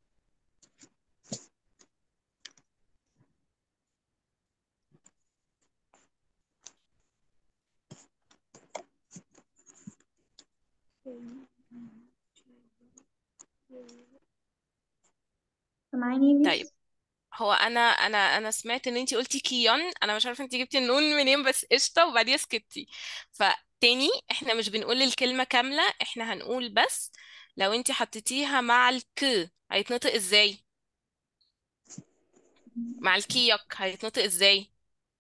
سامعاني يا طيب ميس هو انا انا انا سمعت ان انتي قلتي كيون انا مش عارفه انتي جبتي النون منين بس قشطه وبعديها سكتي فتاني احنا مش بنقول الكلمه كامله احنا هنقول بس لو انتي حطيتيها مع الك هيتنطق ازاي مع الكيوك هيتنطق ازاي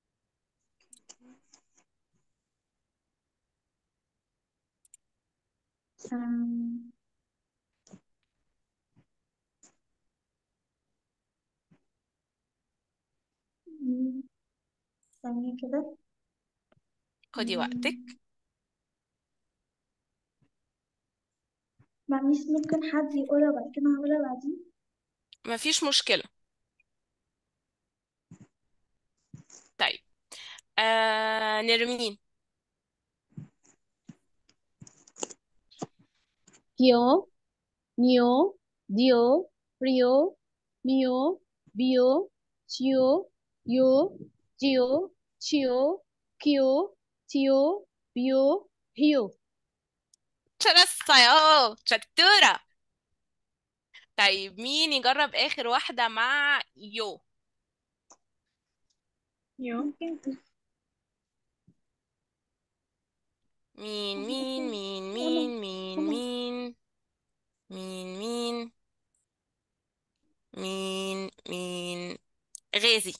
آم، مم، ثانية كده خدي وقتك مم، مع ميس ممكن حد يقولها وبعد كده هقولها بعدين مفيش مشكله طيب آه نرمين كيو نيو ديو ريو ميو بيو تيو يو جيو تشيو كيو تيو بيو هيو 잘했어요. شطورة. طيب مين يجرب آخر واحدة مع يو يو ممكن مين مين مين مين مين مين مين مين مين مين غازي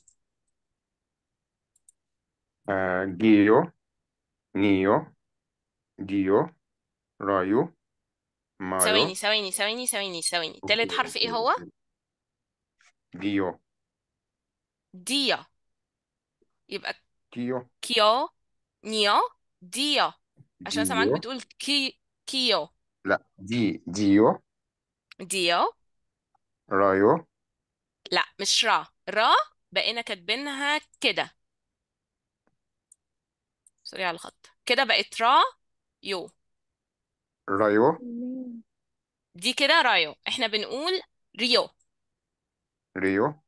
آه جيو نيو ديو رايو مايو ثواني ثواني ثواني ثواني ثواني اوكي تالت حرف اوكي ايه هو اوكي ديو ديا يبقى كيو كيو نيو ديا عشان سامعك ديو بتقول كي كيو لا دي ديو ديو رايو لا مش را را بقينا كاتبينها كده سوري على الخط كده بقت را يو رايو دي كده رايو احنا بنقول ريو ريو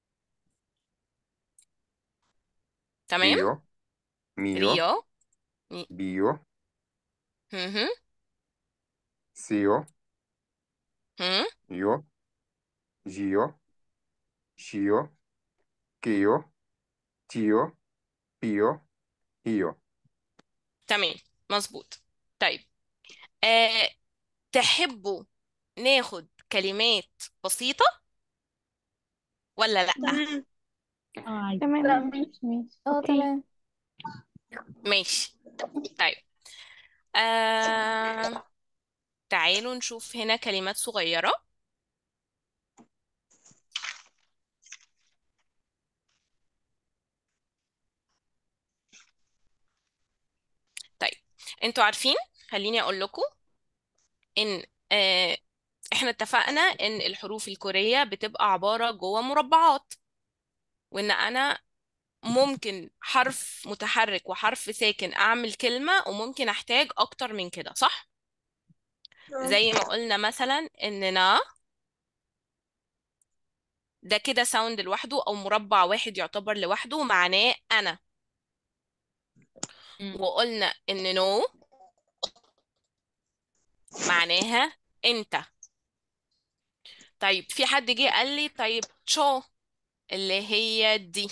تمام كيو ميو ريو مي- بيو هم هم سيو هم يو جيو شيو كيو تيو بيو هيو تمام مظبوط طيب أه تحبوا ناخد كلمات بسيطة ولا لأ تمام اه عايزة تمام لا ماشي ماشي اه اوكي تمام ماشي طيب أه تعالوا نشوف هنا كلمات صغيرة طيب انتوا عارفين خليني اقول لكم ان آه احنا اتفقنا ان الحروف الكورية بتبقى عبارة جوه مربعات وان انا ممكن حرف متحرك وحرف ساكن اعمل كلمة وممكن احتاج اكتر من كده صح اه زي ما قلنا مثلا اننا ده كده ساوند لوحده او مربع واحد يعتبر لوحده معناه انا وقلنا ان نو معناها انت طيب في حد جه قال لي طيب تشو اللي هي دي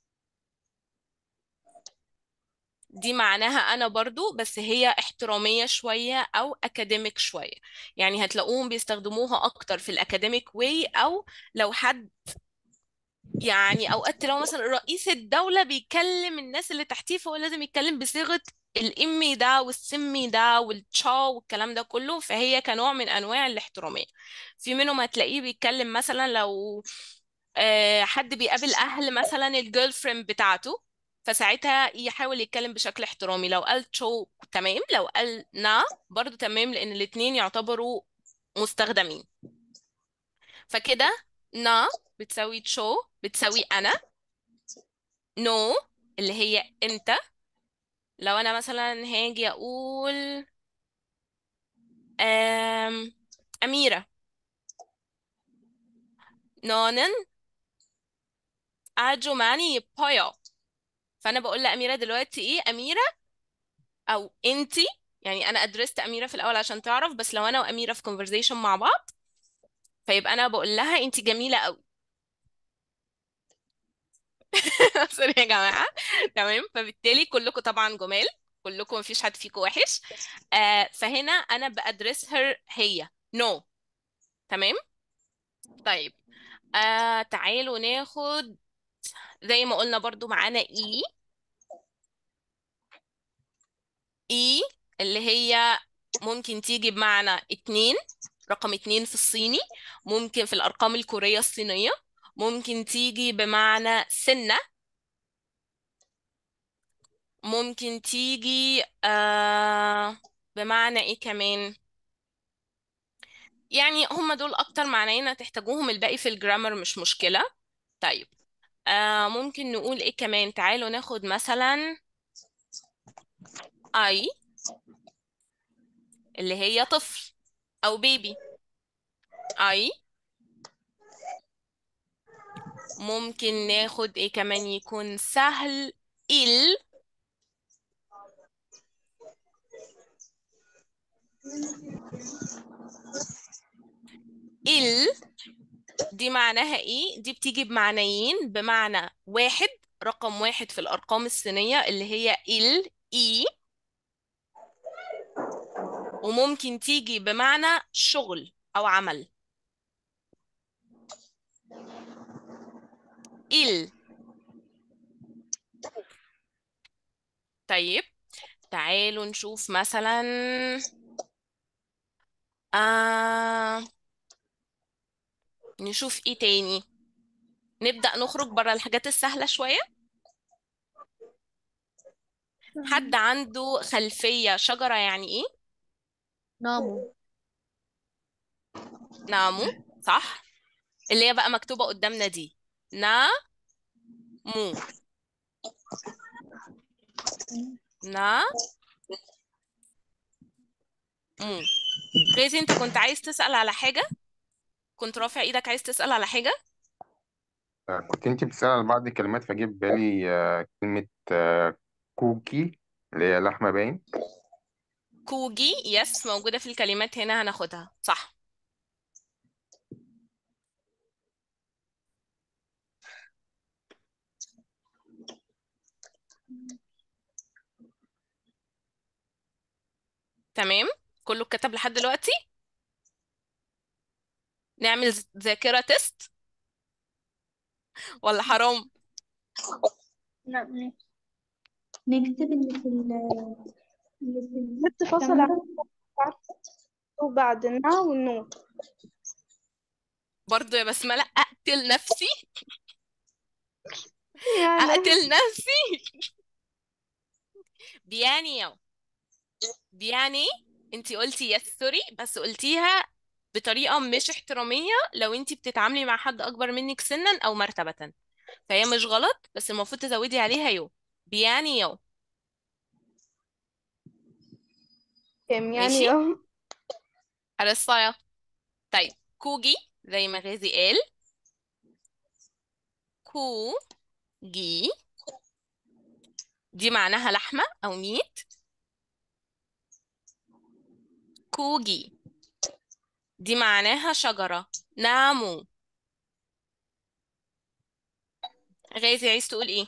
دي معناها انا برضو بس هي احترامية شوية او اكاديميك شوية يعني هتلاقوهم بيستخدموها اكتر في الاكاديميك واي او لو حد يعني اوقات لو مثلا رئيس الدولة بيكلم الناس اللي تحتيه فهو لازم يتكلم بصيغة الامي ده والسمي ده والتشا والكلام ده كله فهي كنوع من انواع الاحترامية في منهم هتلاقيه بيتكلم مثلا لو آه، حد بيقابل اهل مثلا الجيرل فريند بتاعته فساعتها يحاول يتكلم بشكل احترامي لو قال تشو تمام لو قال نا برضو تمام لان الاتنين يعتبروا مستخدمين فكده نا بتساوي تشو بتساوي انا نو اللي هي انت لو انا مثلا هاجي اقول أم اميرة نونن اجو ماني بايو فانا بقول لاميرة دلوقتي ايه اميرة او انتي يعني انا ادرست اميرة في الاول عشان تعرف بس لو انا واميرة في conversation مع بعض فيبقى انا بقول لها انتي جميلة قوي سوري يا جماعة تمام فبالتالي كلكم طبعا جمال كلكم مفيش حد فيكم وحش آه فهنا انا بادرسها هي نو تمام طيب آه تعالوا ناخد زي ما قلنا برضو معانا اي اي اللي هي ممكن تيجي بمعنى اتنين رقم اتنين في الصيني ممكن في الأرقام الكورية الصينية ممكن تيجي بمعنى سنة ممكن تيجي آه بمعنى ايه كمان يعني هم دول اكتر معنيين هتحتاجوهم الباقي في الجرامر مش مشكلة طيب آه ممكن نقول ايه كمان تعالوا ناخد مثلا اي اللي هي طفل او بيبي اي ممكن ناخد ايه كمان يكون سهل ال ال دي معناها ايه دي بتيجي بمعنيين بمعنى واحد رقم واحد في الارقام الصينية اللي هي ال اي وممكن تيجي بمعنى شغل او عمل ال طيب تعالوا نشوف مثلا آه نشوف ايه تاني نبدأ نخرج برا الحاجات السهلة شوية حد عنده خلفية شجرة يعني ايه نامو نامو صح اللي هي بقى مكتوبة قدامنا دي نا مو نا مو غيثي انت كنت عايز تسأل على حاجة كنت رافع ايدك عايز تسأل على حاجة آه، كنت انت بتسأل على بعض الكلمات فجيب بالي آه، كلمة آه، كوكي اللي هي لحمة باين كوجي يس موجودة في الكلمات هنا هناخدها صح تمام كله اتكتب لحد دلوقتي نعمل ذ- ذاكرة تيست ولا حرام لا ماشي نكتب اللي في ال اللي في ست فصل الكاميرا وبعد النا والنون برضو يا بسملة اقتل نفسي يا اقتل نفسي بيانيو بياني انتي قلتي يس سوري بس قلتيها بطريقة مش احترامية لو انتي بتتعاملي مع حد اكبر منك سنا او مرتبة فهي مش غلط بس المفروض تزودي عليها يو بيانيو كام ماشي يعني اه عرفتها طيب كوجي زي ما غازي قال كوجي دي معناها لحمة أو ميت كوجي دي معناها شجرة نامو غازي عايز تقول ايه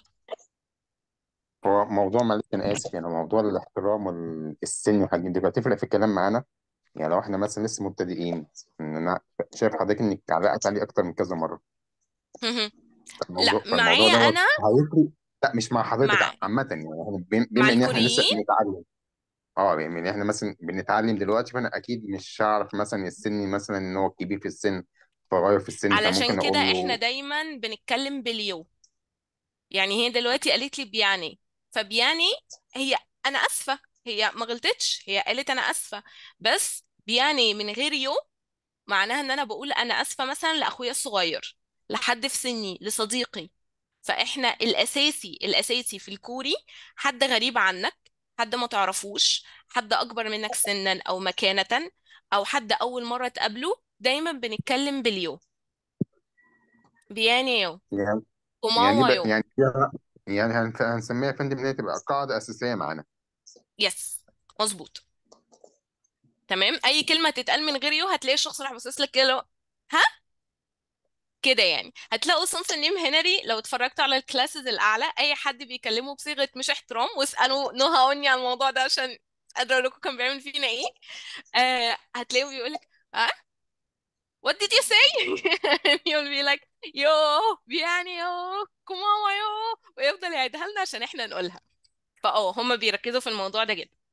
هو موضوع معلش انا اسف يعني موضوع الاحترام والسن والحاجات دي بتفرق في الكلام معانا يعني لو احنا مثلا لسه مبتدئين ان انا شايف حضرتك انك علقت عليه اكتر من كذا مره لا فالموضوع فالموضوع معايا دوت أنا هيفرق لا مش مع حضرتك مع عامة يعني احنا بم- مع بما ان احنا لسه الكوريين بنتعلم اه يعني احنا مثلا بنتعلم دلوقتي فانا اكيد مش هعرف مثلا السن مثلا ان هو كبير في السن صغير في السن علشان فممكن كده اقول احنا له دايما بنتكلم باليو يعني هي دلوقتي قالت لي بياني فبياني هي انا اسفه هي ما غلطتش هي قالت انا اسفه بس بياني من غير يو معناها ان انا بقول انا اسفه مثلا لاخويا الصغير لحد في سني لصديقي فاحنا الاساسي الاساسي في الكوري حد غريب عنك حد ما تعرفوش حد اكبر منك سنا او مكانه او حد اول مره تقابله دايما بنتكلم باليو بياني يو يعني يعني دي كوماوا ب... يو يعني دي يعني هنف- هنسميها يا فندم ان هي تبقى قاعدة أساسية معانا يس مظبوط تمام اي كلمه تتقال من غير يو هتلاقي الشخص راح باصص لك كده لو- ها كده يعني هتلاقوا سونس نيم هنري لو اتفرجتوا على الكلاسز الاعلى اي حد بيكلمه بصيغه مش احترام واسالوا نهى وني على الموضوع ده عشان قادره اقول لكم كان بيعمل فينا ايه آه هتلاقيه بيقول لك ها what did you say and you'll be like يو بياني يو كوماوا يو ويفضل يعيدها لنا عشان احنا نقولها فاه هم بيركزوا في الموضوع ده جدا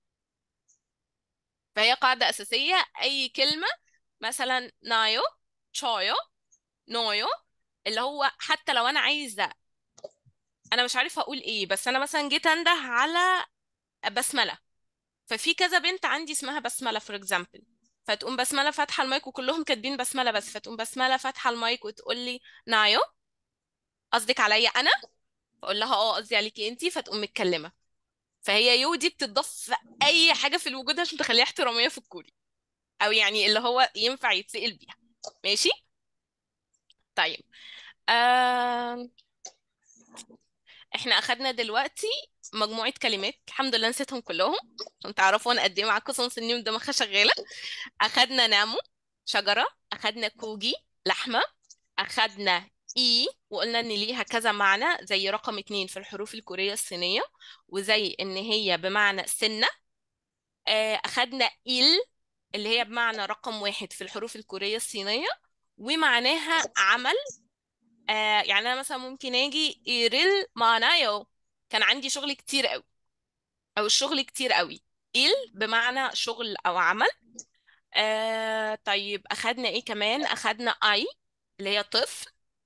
فهي قاعده اساسيه اي كلمه مثلا نايو تشايو نويو اللي هو حتى لو انا عايزه انا مش عارفه اقول ايه بس انا مثلا جيت انده على بسمله ففي كذا بنت عندي اسمها بسمله فور اكزامبل فتقوم بسمله فاتحه المايك وكلهم كاتبين بسمله بس فتقوم بسمله فاتحه المايك وتقول لي نايو قصدك عليا انا فاقول لها اه قصدي عليكي انتي فتقوم متكلمه فهي يو دي بتضاف في اي حاجه في الوجود عشان تخليها احتراميه في الكوري او يعني اللي هو ينفع يتسأل بيها ماشي طيب آم... احنا اخدنا دلوقتي مجموعة كلمات الحمد لله نسيتهم كلهم عشان تعرفوا انا قد ايه معاكم صنص النيم دماغها شغالة اخدنا نامو شجرة اخدنا كوجي لحمة اخدنا اي وقلنا ان ليها كذا معنى زي رقم اتنين في الحروف الكورية الصينية وزي ان هي بمعنى سنة آه، اخدنا إل اللي هي بمعنى رقم واحد في الحروف الكورية الصينية ومعناها عمل آه يعني انا مثلا ممكن اجي ايريل معنايو كان عندي شغل كتير قوي او الشغل كتير قوي إل بمعنى شغل او عمل آه طيب اخدنا ايه كمان اخدنا اي اللي هي طفل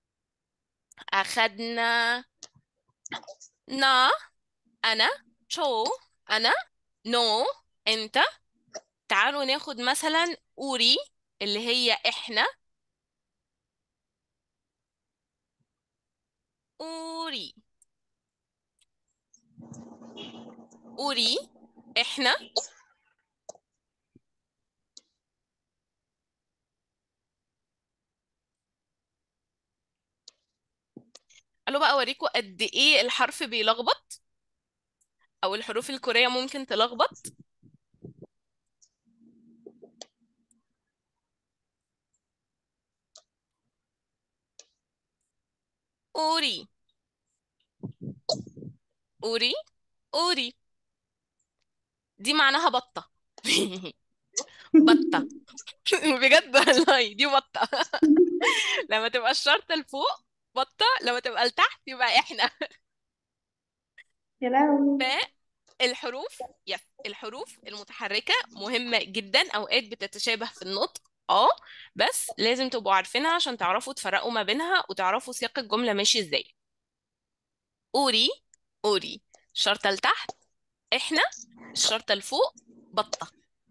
اخدنا نا انا شو انا نو انت تعالوا ناخد مثلا اوري اللي هي احنا اوري اوري احنا قالوا بقى اوريكم قد ايه الحرف بيلخبط او الحروف الكورية ممكن تلخبط اوري اوري اوري دي معناها بطة بطة بجد والله دي بطة لما تبقى الشرطة لفوق بطة لما تبقى لتحت يبقى احنا يا لهوي فالحروف يس الحروف المتحركة مهمة جدا اوقات بتتشابه في النطق اه بس لازم تبقوا عارفينها عشان تعرفوا تفرقوا ما بينها وتعرفوا سياق الجملة ماشي ازاي اوري اوري الشرطة لتحت احنا الشرطة لفوق بطة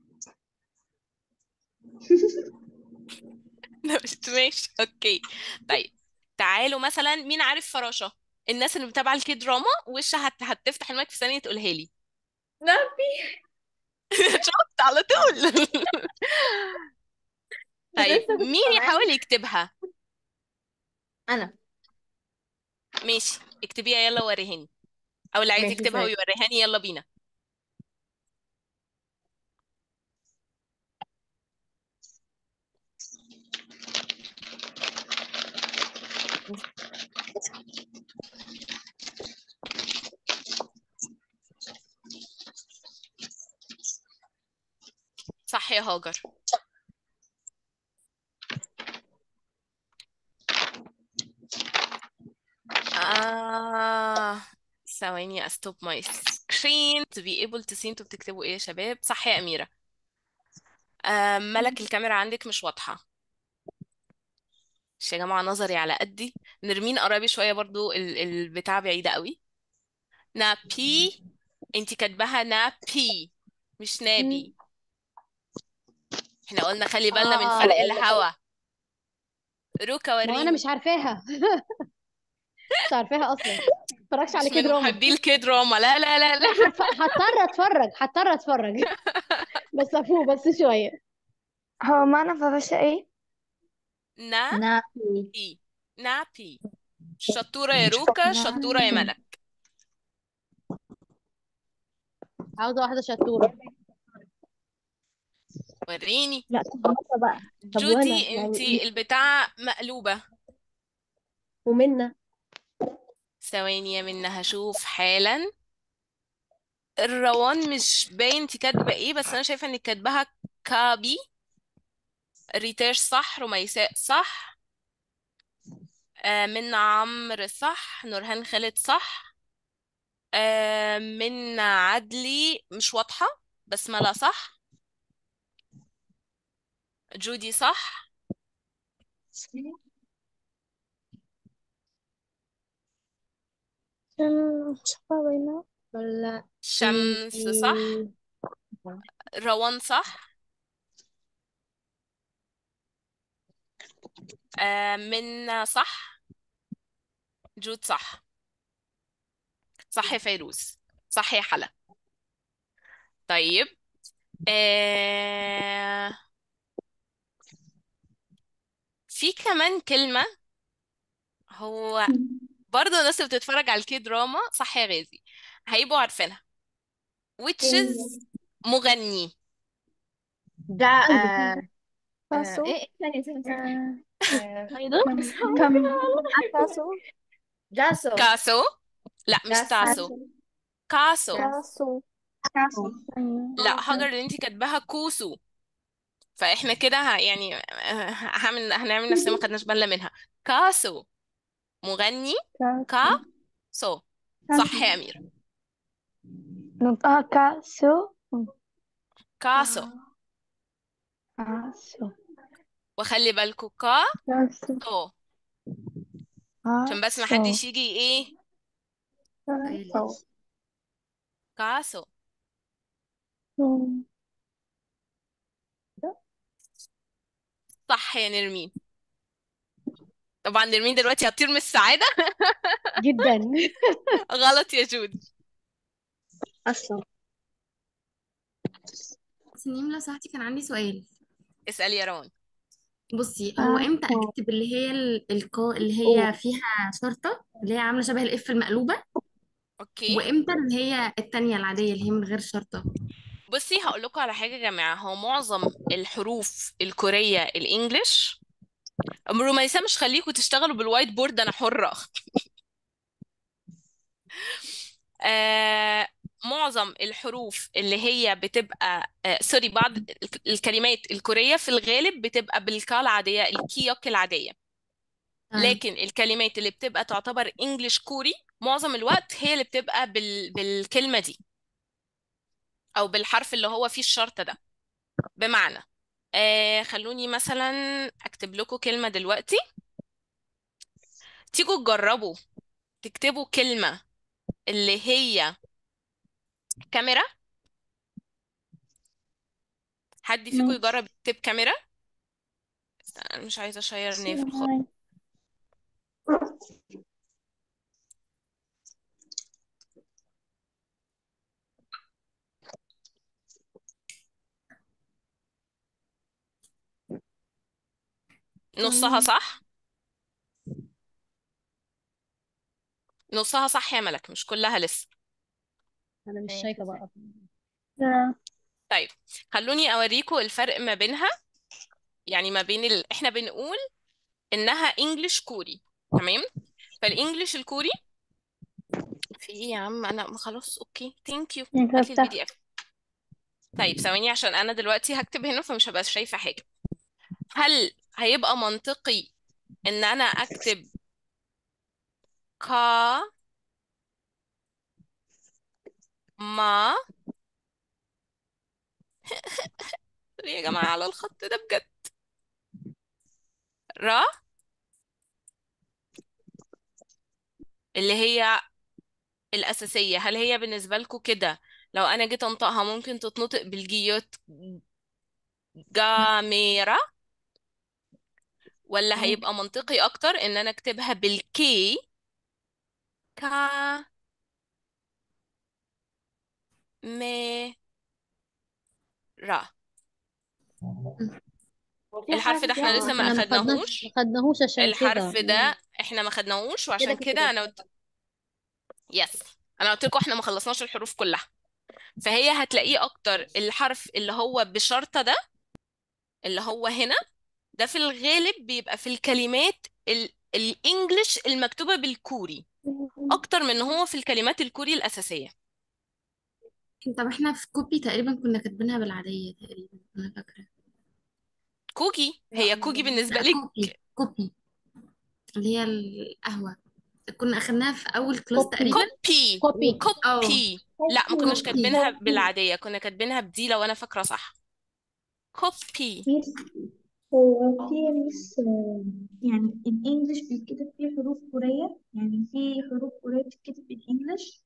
مش ماشي اوكي طيب تعالوا مثلا مين عارف فراشة الناس اللي متابعة الكي دراما وشها هت... هتفتح المايك في ثانية تقولها لي نبي شفت على طول طيب لسه كنت مين سامعاها يحاول يكتبها انا ماشي اكتبيها يلا وريهاني او اللي عايز ماشي يكتبها ثانية ويوريهاني يلا بينا صح يا هاجر آه ثواني استوب ماي سكرين to be able to see انتوا بتكتبوا ايه يا شباب صح يا أميرة آه ملك الكاميرا عندك مش واضحة مش يا جماعة نظري على قدي نرمين قرابي شوية برضو ال- البتاع بعيدة قوي نابي انتي كاتباها نابي مش نابي احنا قلنا خلي بالنا من اه فرق الهوا روكا ما هو انا وريني مش عارفاها مش عارفاها اصلا متفرجش على مش كي من دراما محبي الكي دراما لا لا لا لا لا هتف- هضطر اتفرج هضطر اتفرج بس افوق بس شويه هو معنى فراشة ايه؟ نبي نابي نابي شطورة يا روكا شطورة يا نعم. ملك عاوزه واحده شطوره وريني لا طب هنا بقى طب وهنا جودي يعني انتي البتاع مقلوبة ومنا ثواني يا منى هشوف حالا الروان مش باين انتي كاتبة ايه بس انا شايفة انك كاتباها كابي ريتاش صح رميساء صح آه منى عمرو صح نورهان خالد صح آه منى عدلي مش واضحة بسملة صح جودي صح ولا شمس صح روان صح آه منى صح جود صح صح يا فيروز صح يا حلا طيب آه... في كمان كلمة هو برضه الناس اللي بتتفرج على الكي دراما صح يا غازي هيبقوا عارفينها which is مغني ده آه آه كاسو ايه ثانية ثانية آه أيضا كم كاسو جاسو كاسو لا مش جاسو تاسو كاسو كاسو كاسو أيوة لا هاجر اللي انت كاتباها كوسو فاحنا كده ه- يعني آه، هعمل هنعمل نفسنا ما خدناش بالنا منها كاسو مغني كاسو كاسو صح يا أمير نطقها كاسو كاسو كاسو وخلي بالكوا كا كاسو تو عشان بس ما كاسو حدش يجي ايه كاسو كاسو صح يا نرمين طبعا نرمين دلوقتي هتطير من السعادة جدا غلط يا جود أصلا سنيم لو سمحتي كان عندي سؤال اسألي يا روان بصي هو امتى كاسو اكتب اللي هي ال- الكو اللي هي فيها شرطة اللي هي عاملة شبه الاف المقلوبة اوكي وامتى اللي هي التانية العادية اللي هي من غير شرطة بصي هقول لكم على حاجة يا جماعة هو معظم الحروف الكورية الإنجليش رميسة مش خليكم تشتغلوا بالوايت بورد أنا حرة آه معظم الحروف اللي هي بتبقى آه سوري بعض الك- الكلمات الكورية في الغالب بتبقى بالكا العادية الكيوك العادية تمام لكن الكلمات اللي بتبقى تعتبر انجليش كوري معظم الوقت هي اللي بتبقى بال... بالكلمة دي أو بالحرف اللي هو فيه الشرطة ده بمعنى آه خلوني مثلا أكتب لكم كلمة دلوقتي تيجوا تجربوا تكتبوا كلمة اللي هي كاميرا حد فيكم يجرب يكتب كاميرا أنا مش عايزة أشير ناف خالص نصها صح نصها صح يا ملك مش كلها لسه انا مش شايفه بقى طيب خلوني أوريكم الفرق ما بينها يعني ما بين ال... احنا بنقول إنها انجليش كوري تمام فالانجليش الكوري في ايه يا عم انا ما خلاص اوكي ثانك يو هات لي البي دي اف طيب ثواني عشان انا دلوقتي هكتب هنا فمش هبقى شايفة حاجة هل هيبقى منطقي ان انا اكتب كا ما يا جماعة على الخط ده بجد را اللي هي الأساسية هل هي بالنسبة لكم كده لو أنا جيت أنطقها ممكن تتنطق بالجيوت جاميرا ولا هيبقى منطقي أكتر إن أنا أكتبها بالكي كا مي را في الحرف حرف ده احنا لسه ما احنا ما خدناش أخدناهوش ما خدناهوش عشان الحرف كده ده احنا ما خدناهوش كده وعشان كده كده أنا قلت يس أنا قلت لكم احنا ما خلصناش الحروف كلها فهي هتلاقيه أكتر الحرف اللي هو بشرطة ده اللي هو هنا ده في الغالب بيبقى في الكلمات ال... الإنجليش المكتوبة بالكوري أكتر من إن هو في الكلمات الكوري الأساسية طب احنا في كوبي تقريبا كنا كاتبينها بالعادية تقريبا انا فاكرة كوكي هي كوكي بالنسبة لا لك كوبي كوبي اللي هي القهوة كنا اخدناها في اول كلاس كوبي تقريبا كوبي كوبي اه كوبي لا ما كناش كوبي كاتبينها بالعادية كنا كاتبينها بدي لو أنا فاكرة صح كوبي ميس هو في ميس آه، يعني الإنجليش بيتكتب فيه حروف كورية يعني في حروف كورية بتتكتب بالإنجليش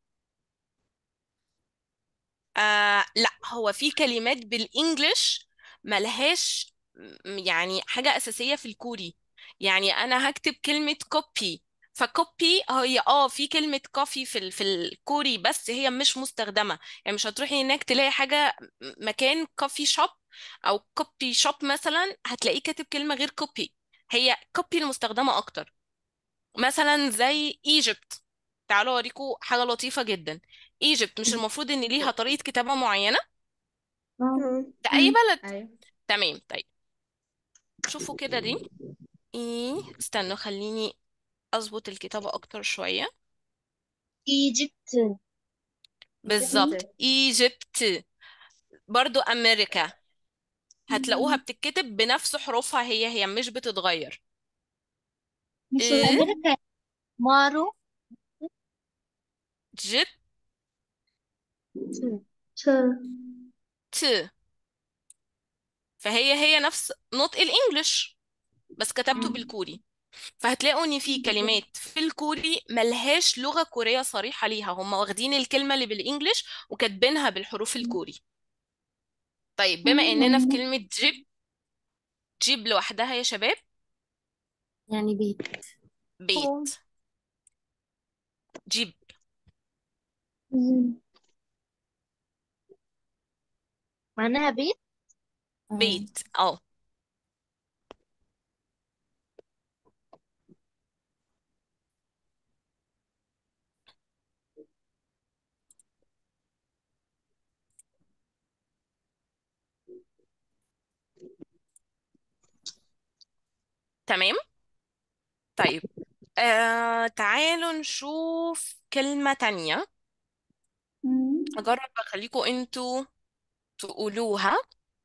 آه لا هو في كلمات بالإنجليش ملهاش م- يعني حاجة أساسية في الكوري يعني أنا هكتب كلمة كوبي فكوبي هي اه في كلمة كوفي في ال... في الكوري بس هي مش مستخدمة يعني مش هتروحي هناك تلاقي حاجة م- مكان كوفي شوب او كوبي شوب مثلا هتلاقيه كاتب كلمة غير كوبي هي كوبي المستخدمة اكتر مثلا زي ايجيبت تعالوا اوريكم حاجة لطيفة جدا ايجيبت مش المفروض ان ليها طريقة كتابة معينة ده اي بلد ايوه تمام طيب شوفوا كده دي ايه استنوا خليني اظبط الكتابة اكتر شوية ايجيبت بالظبط ايجيبت ايجيبت برضو امريكا هتلاقوها مم. بتتكتب بنفس حروفها هي هي مش بتتغير مش ايه أمريكا مارو جيب ت ت فهي هي نفس نطق الانجليش بس كتبته بالكوري فهتلاقوا ان في كلمات في الكوري ملهاش لغة كورية صريحة ليها هم واخدين الكلمة اللي بالانجليش وكاتبينها بالحروف الكوري طيب بما اننا في كلمة جيب جيب لوحدها يا شباب يعني بيت بيت جيب معناها بيت بيت اه تمام طيب آه تعالوا نشوف كلمة تانية مم. أجرب أخليكم انتوا تقولوها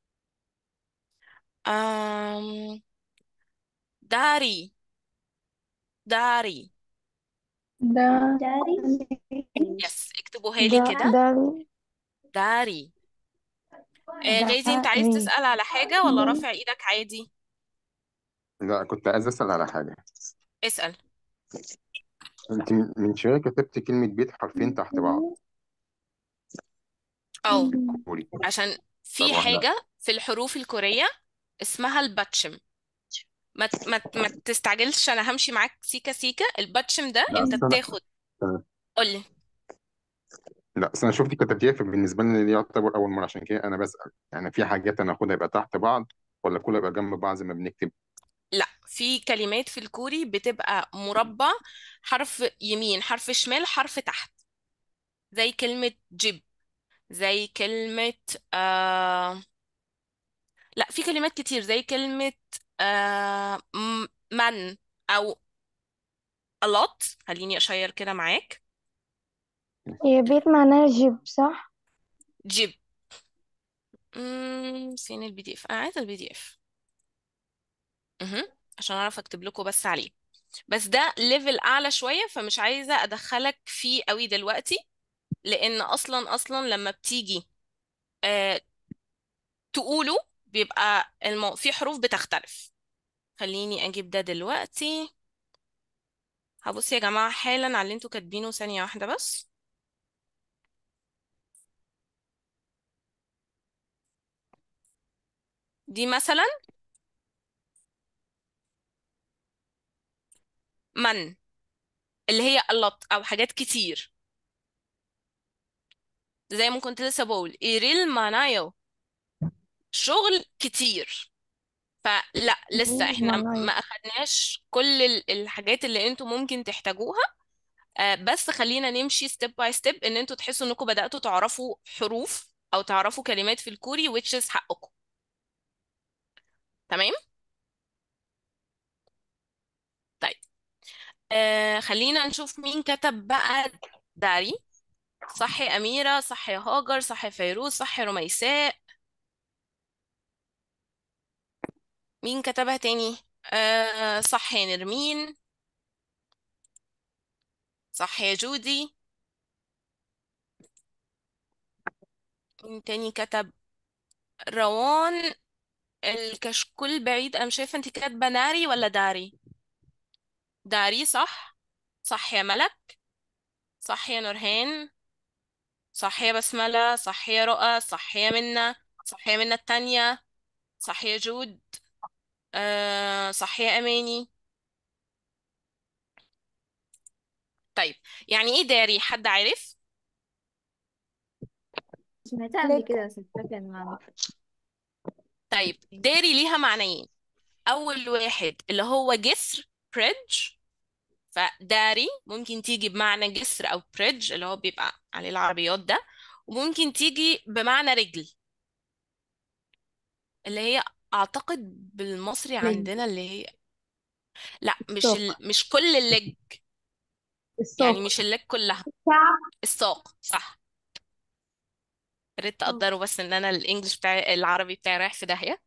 آم داري داري ده داري يس اكتبوها لي ده كده داري داري آه غازي انت عايز داري تسأل على حاجة ولا رافع ايدك عادي لا كنت عايز اسال على حاجه اسأل انت من من شويه كتبت كلمه بيت حرفين تحت بعض اه كوري عشان طب في واحده حاجة في الحروف الكورية اسمها الباتشم ما ت- ما ت- ما تستعجلش انا همشي معاك سيكا سيكا الباتشم ده لا انت اصل انا بتاخد قولي لا اصل انا شفت كتبتيها فبالنسبه لي دي يعتبر اول مره عشان كده انا بسال يعني في حاجات انا اخدها يبقى تحت بعض ولا كله يبقى جنب بعض زي ما بنكتب لا في كلمات في الكوري بتبقى مربع حرف يمين حرف شمال حرف تحت زي كلمة جيب زي كلمة آه لا في كلمات كتير زي كلمة آه م- من أو a lot خليني أشير كده معاك هي بيت معناها جيب صح جيب مم، فين البي دي اف أنا عايزة البي دي اف مهم. عشان أعرف أكتب لكم بس عليه بس ده ليفل أعلى شوية فمش عايزة أدخلك فيه قوي دلوقتي لأن أصلا أصلا لما بتيجي آه تقوله بيبقى المو... في حروف بتختلف خليني أجيب ده دلوقتي هبص يا جماعة حالا على اللي انتوا كاتبينه ثانية واحدة بس دي مثلا من اللي هي a lot أو حاجات كتير زي ما كنت لسه بقول إيريل مانايو شغل كتير فلا لسه جيب احنا ما معناها أخدناش كل ال- الحاجات اللي انتوا ممكن تحتاجوها آه، بس خلينا نمشي ستيب باي ستيب ان انتوا تحسوا انكم بدأتوا تعرفوا حروف او تعرفوا كلمات في الكوري which is حقكم تمام طيب آه خلينا نشوف مين كتب بقى داري صح يا أميرة صح يا هاجر صح يا فيروز صح يا رميساء مين كتبها تاني آه صح يا نرمين صح يا جودي مين تاني كتب روان الكشكول بعيد انا مش شايفه انت كاتبه ناري ولا داري داري صح صح يا ملك صح يا نورهان صح يا بسملة صح يا رؤى صح يا منى صح يا منى التانية صح يا جود آه صح يا أماني طيب يعني ايه داري حد عارف سمعتها قبل لك كده بس مش فاكرة المعنى طيب داري ليها معنيين اول واحد اللي هو جسر بريدج فداري ممكن تيجي بمعنى جسر او بريدج اللي هو بيبقى عليه العربيات ده وممكن تيجي بمعنى رجل اللي هي اعتقد بالمصري لج عندنا اللي هي لا مش ساق ال... مش كل اللج يعني الساق مش اللج كلها الساق صح يا ريت اه تقدروا بس ان انا الانجليش بتاعي العربي بتاعي رايح في داهية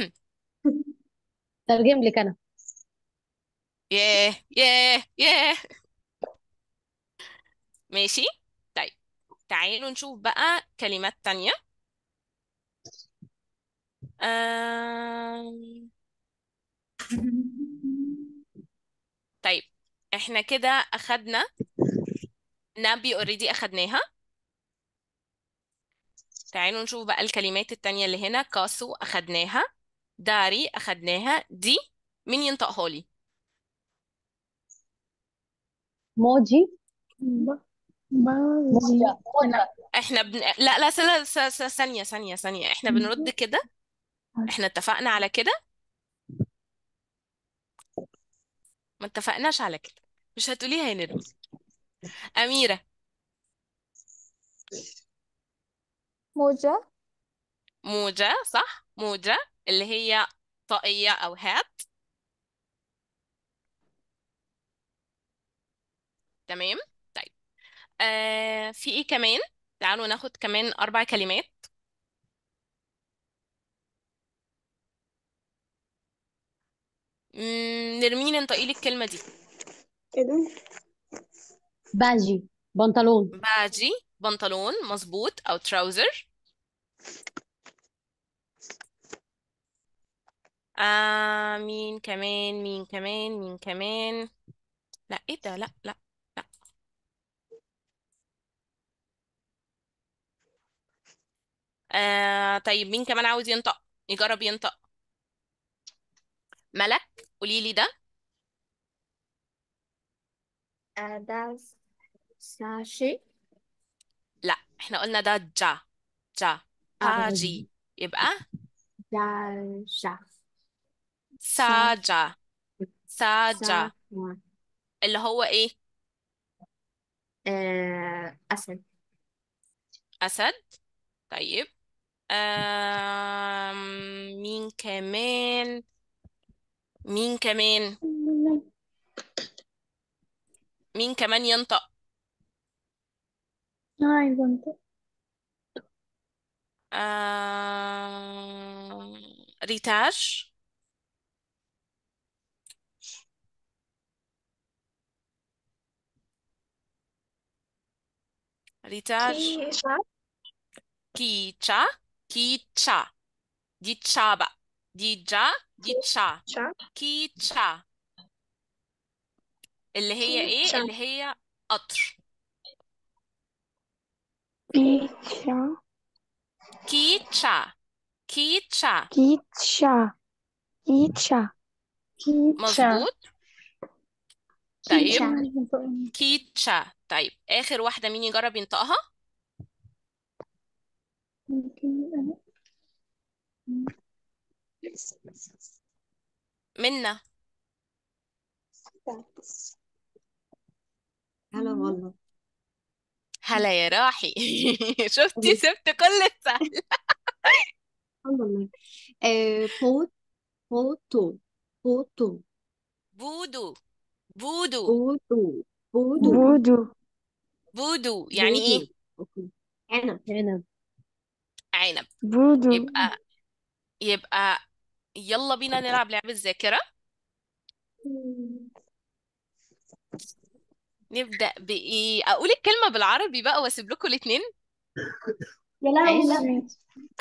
ترجم لك انا ياه ياه ياه ماشي طيب تعالوا نشوف بقى كلمات تانية آم... طيب احنا كده اخدنا نبي اوريدي اخدناها تعالوا نشوف بقى الكلمات التانية اللي هنا كاسو اخدناها داري اخدناها دي مين ينطقها لي موجي ب- بازي موجة موجة احنا بن... لا لا س- س- س- ثانية ثانية ثانية احنا بنرد كده احنا اتفقنا على كده ما اتفقناش على كده مش هتقوليها يا نرمي أميرة موجة موجة صح موجة اللي هي طاقية أو هات تمام طيب آه في ايه كمان تعالوا ناخد كمان أربع كلمات مم، نرمين انطقي لي الكلمة دي ايه ده باجي بنطلون باجي بنطلون مظبوط أو تراوزر آه مين كمان مين كمان مين كمان لا ايه ده لا لا لا آه طيب مين كمان عاوز ينطق يجرب ينطق ملك قولي لي ده آه، ده ساشي لا احنا قلنا ده جا جا اه باجي يبقى ده شا سا ساجا ساجا سا اللي هو ايه آه، أسد أسد طيب آم... مين كمان مين كمان مين كمان ينطق عايزة انت آم... ريتاج ريتاج كيشة كيتشا كيتشا دي تشا بقى دي جا دي تشا كيشة كيتشا اللي هي ايه كيشة اللي هي قطر بيتشا كيتشا كيتشا كيتشا كيتشا كيتشا مظبوط طيب كيتشا عايزة انت كيتشا طيب آخر واحدة مين يجرب ينطقها ممكن انا منا هلا والله هلا يا راحي شفتي سبت كل السهل الحمد لله آه بوت بوتو بوتو بودو بودو بودو بودو بودو بودو يعني ايه بودو اوكي عنب عنب عنب بودو يبقى يبقى يلا بينا نلعب لعبة الذاكرة نبدأ بإيه أقول الكلمة بالعربي بقى وأسيب لكم الاتنين يا لهوي لا ماشي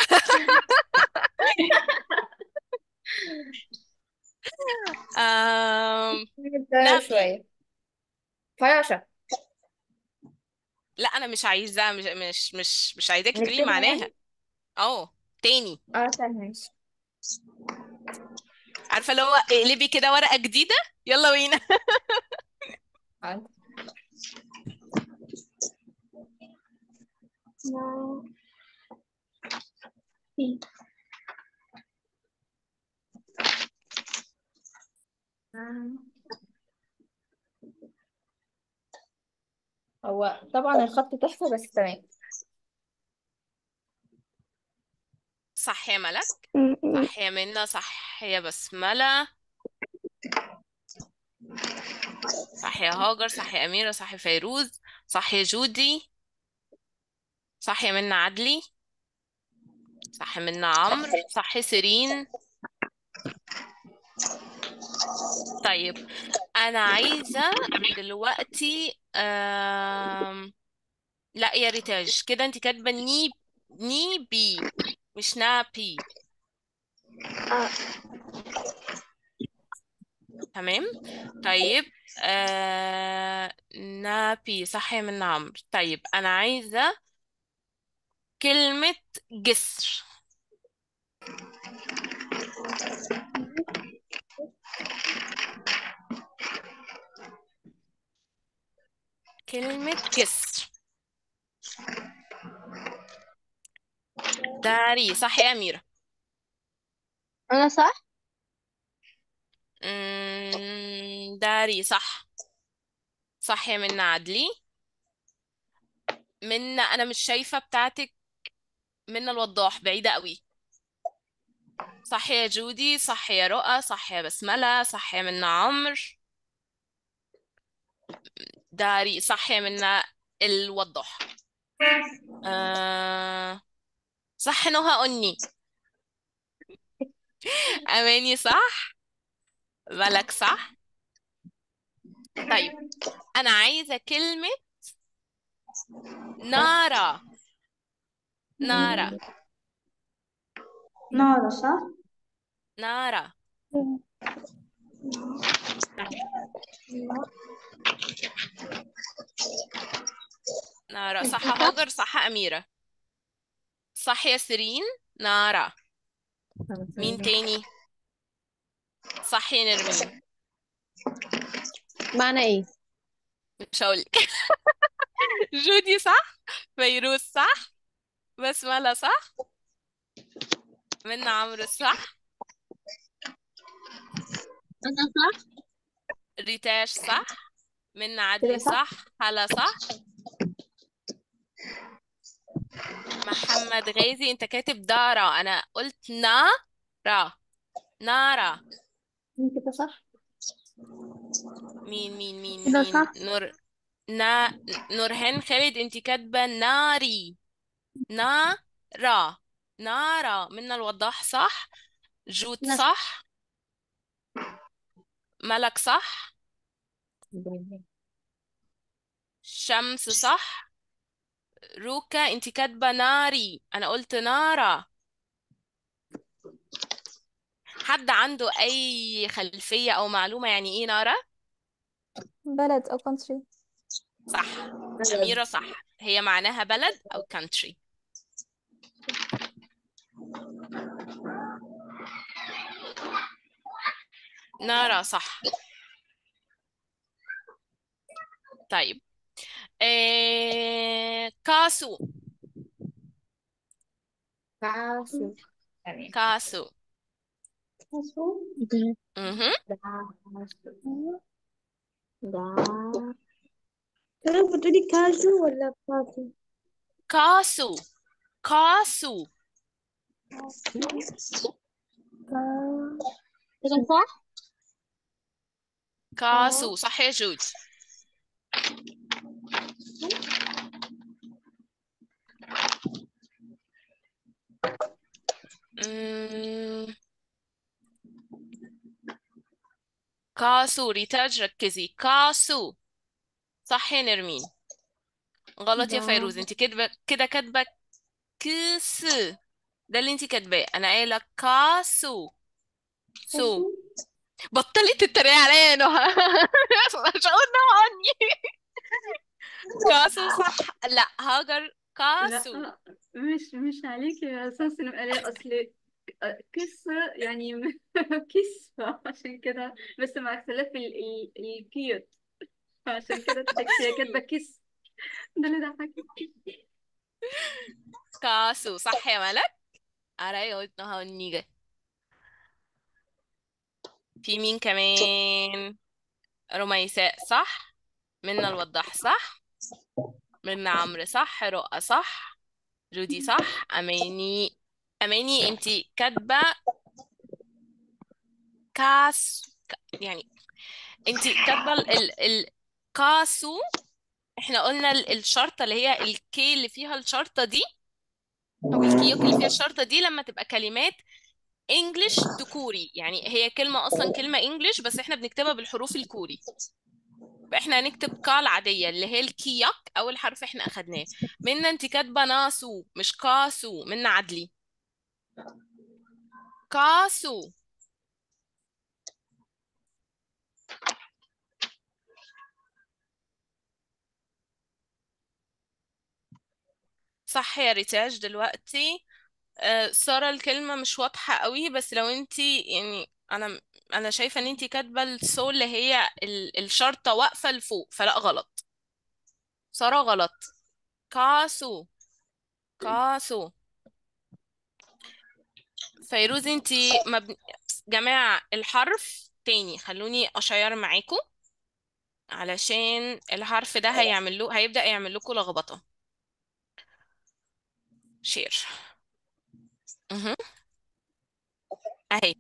آم... ده نبي شوية فراشة لا أنا مش عايزة مش مش مش مش عايزاكي تقولي هنكتبها معناها يعني اه تاني اه استنى ماشي عارفة اللي هو اقلبي كده ورقة جديدة يلا بينا حاضر هو طبعا الخط تحفة بس تمام صح يا ملك م- م- صح يا منى صح يا بسملة صح يا هاجر صح يا أميرة صح يا فيروز صح يا جودي صح يا منى عدلي صح يا منى عمرو صح يا سيرين طيب أنا عايزة دلوقتي أم... لا يا ريتاج كده انت كاتبة ني ني بي مش نابي اه تمام طيب آه... نابي صح يا من عمرو طيب أنا عايزة كلمة جسر كلمة جسر داري صح يا أميرة انا صح مم... داري صح صح يا منى عدلي منى أنا مش شايفة بتاعتك منى الوضاح بعيدة قوي صح يا جودي صح يا رؤى صح يا بسملة صح يا منى عمرو داري صح يا منى الوضاح آه... صح نهى أني أماني صح ملك صح طيب أنا عايزة كلمة نارا نارا نارا صح نارا نارا صح هاجر صح أميرة صح يا سيرين نارا مين تاني صح يا نرمين معنى ايه مش هقولك جودي صح فيروز صح بسملة صح منى عمرو صح انا صح ريتاش صح منى كده عدلي صح صح هلا صح محمد غازي انت كاتب دارا انا قلت نارا نارا مين كده صح مين مين مين كده مين صح نور نا نورهان خالد انت كاتبة ناري نارا نارا منى الوضاح صح جود انا صح ملك صح شمس صح روكا انت كاتبة ناري انا قلت نارا حد عنده اي خلفية او معلومة يعني ايه نارا بلد أو country صح أميرة صح هي معناها بلد او country نارا صح طيب إيه... كاسو كاسو تمام كاسو كاسو مهم. كاسو دا كده بتقولي كاجو ولا كاسو كاسو كاسو كده صح كاسو صح يا جود مم، كاسو ريتاج ركزي كاسو صح يا نرمين غلط يا دا فيروز انت كده كده كاتبه كيس ده اللي انت كاتباه انا قايله كاسو سو بطلي تتريقي عليا يا نهى مش هقول نهى عني كاسو صح لا هاجر كاسو لا مش مش عليك يا اساس نبقى ليه اصل كس يعني كيس عشان كده بس مع اختلاف ال ال الكيوت عشان كده تحسي هي كاتبه كيس ده اللي ضحكني كاسو صح يا ملك أراي قلت نهى عني في مين كمان رميساء صح منى الوضاح صح من عمرو صح رؤى صح جودي صح أماني أماني انتي كاتبة كاس ك- يعني انتي كاتبة ال ال ال- كاسو احنا قلنا ال- الشرطة اللي هي الكي اللي فيها الشرطة دي او الكيوك اللي فيها الشرطة دي لما تبقى كلمات انجلش تو كوري يعني هي كلمة اصلا كلمة انجلش بس احنا بنكتبها بالحروف الكوري فاحنا هنكتب كا العادية اللي هي الكياك اول حرف احنا اخدناه منا انت كاتبة ناسو مش كاسو منا عدلي كاسو صح يا ريتاج دلوقتي آه، سارة الكلمة مش واضحة قوي بس لو انت يعني انا انا شايفة ان انت كاتبة السو اللي هي ال- الشرطة واقفة لفوق فلا غلط سارة غلط كاسو كاسو فيروز انتي مبن... جماعة الحرف تاني خلوني اشير معاكم علشان الحرف ده هيعمل له هيبدأ يعمل لكم لخبطة شير اها اهي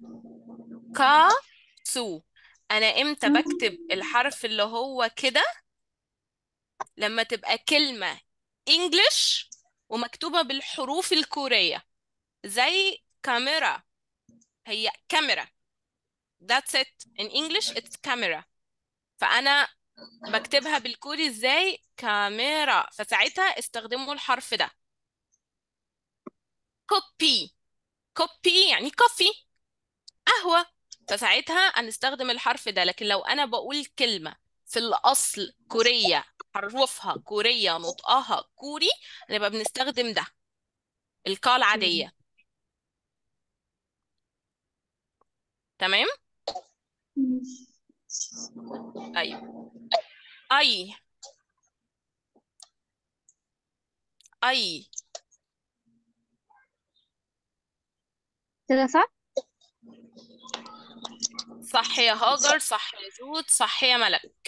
كاسو انا امتى بكتب الحرف اللي هو كده لما تبقى كلمة انجلش ومكتوبة بالحروف الكورية زي كاميرا هي كاميرا that's it in English it's camera فأنا بكتبها بالكوري ازاي كاميرا فساعتها استخدموا الحرف ده كوبي كوبي يعني كوفي قهوة فساعتها هنستخدم الحرف ده لكن لو أنا بقول كلمة في الأصل كورية حروفها كورية نطقها كوري نبقى بنستخدم ده الكا العادية تمام أيوة أي أي كده صح؟ صح يا هاجر صح يا جود صح يا ملك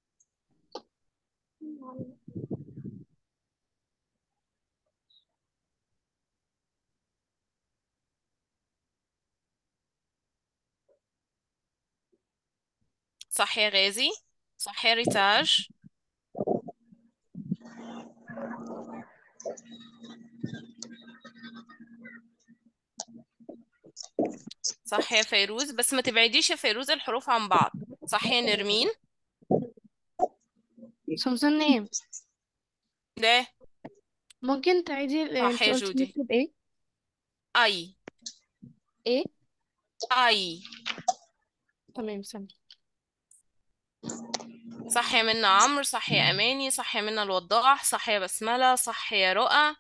صح يا غازي صح يا ريتاج صح يا فيروز بس ما تبعديش يا فيروز الحروف عن بعض صح يا نرمين سمسم نيم ده ممكن تعيدي ال- صح انت يا قلتي جودي نكتب ايه أي ايه أي تمام سامي صح يا منى عمرو صح يا أماني صح يا منى الوضاح صح يا بسملة صح يا رؤى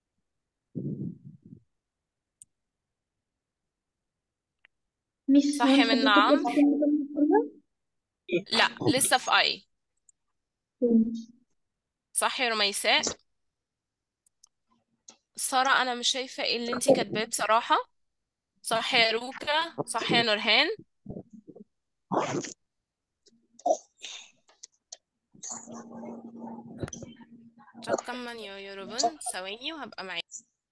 مش صح هو يا انت منى حضرتك عمرو قلت كلمة كلها؟ لا لسه في أي صح يا رميساء سارة أنا مش شايفة ايه اللي انتي كاتباه بصراحة صح يا روكا صح يا نورهان 잠깐만 요 여러분 ثواني وهبقى معاكم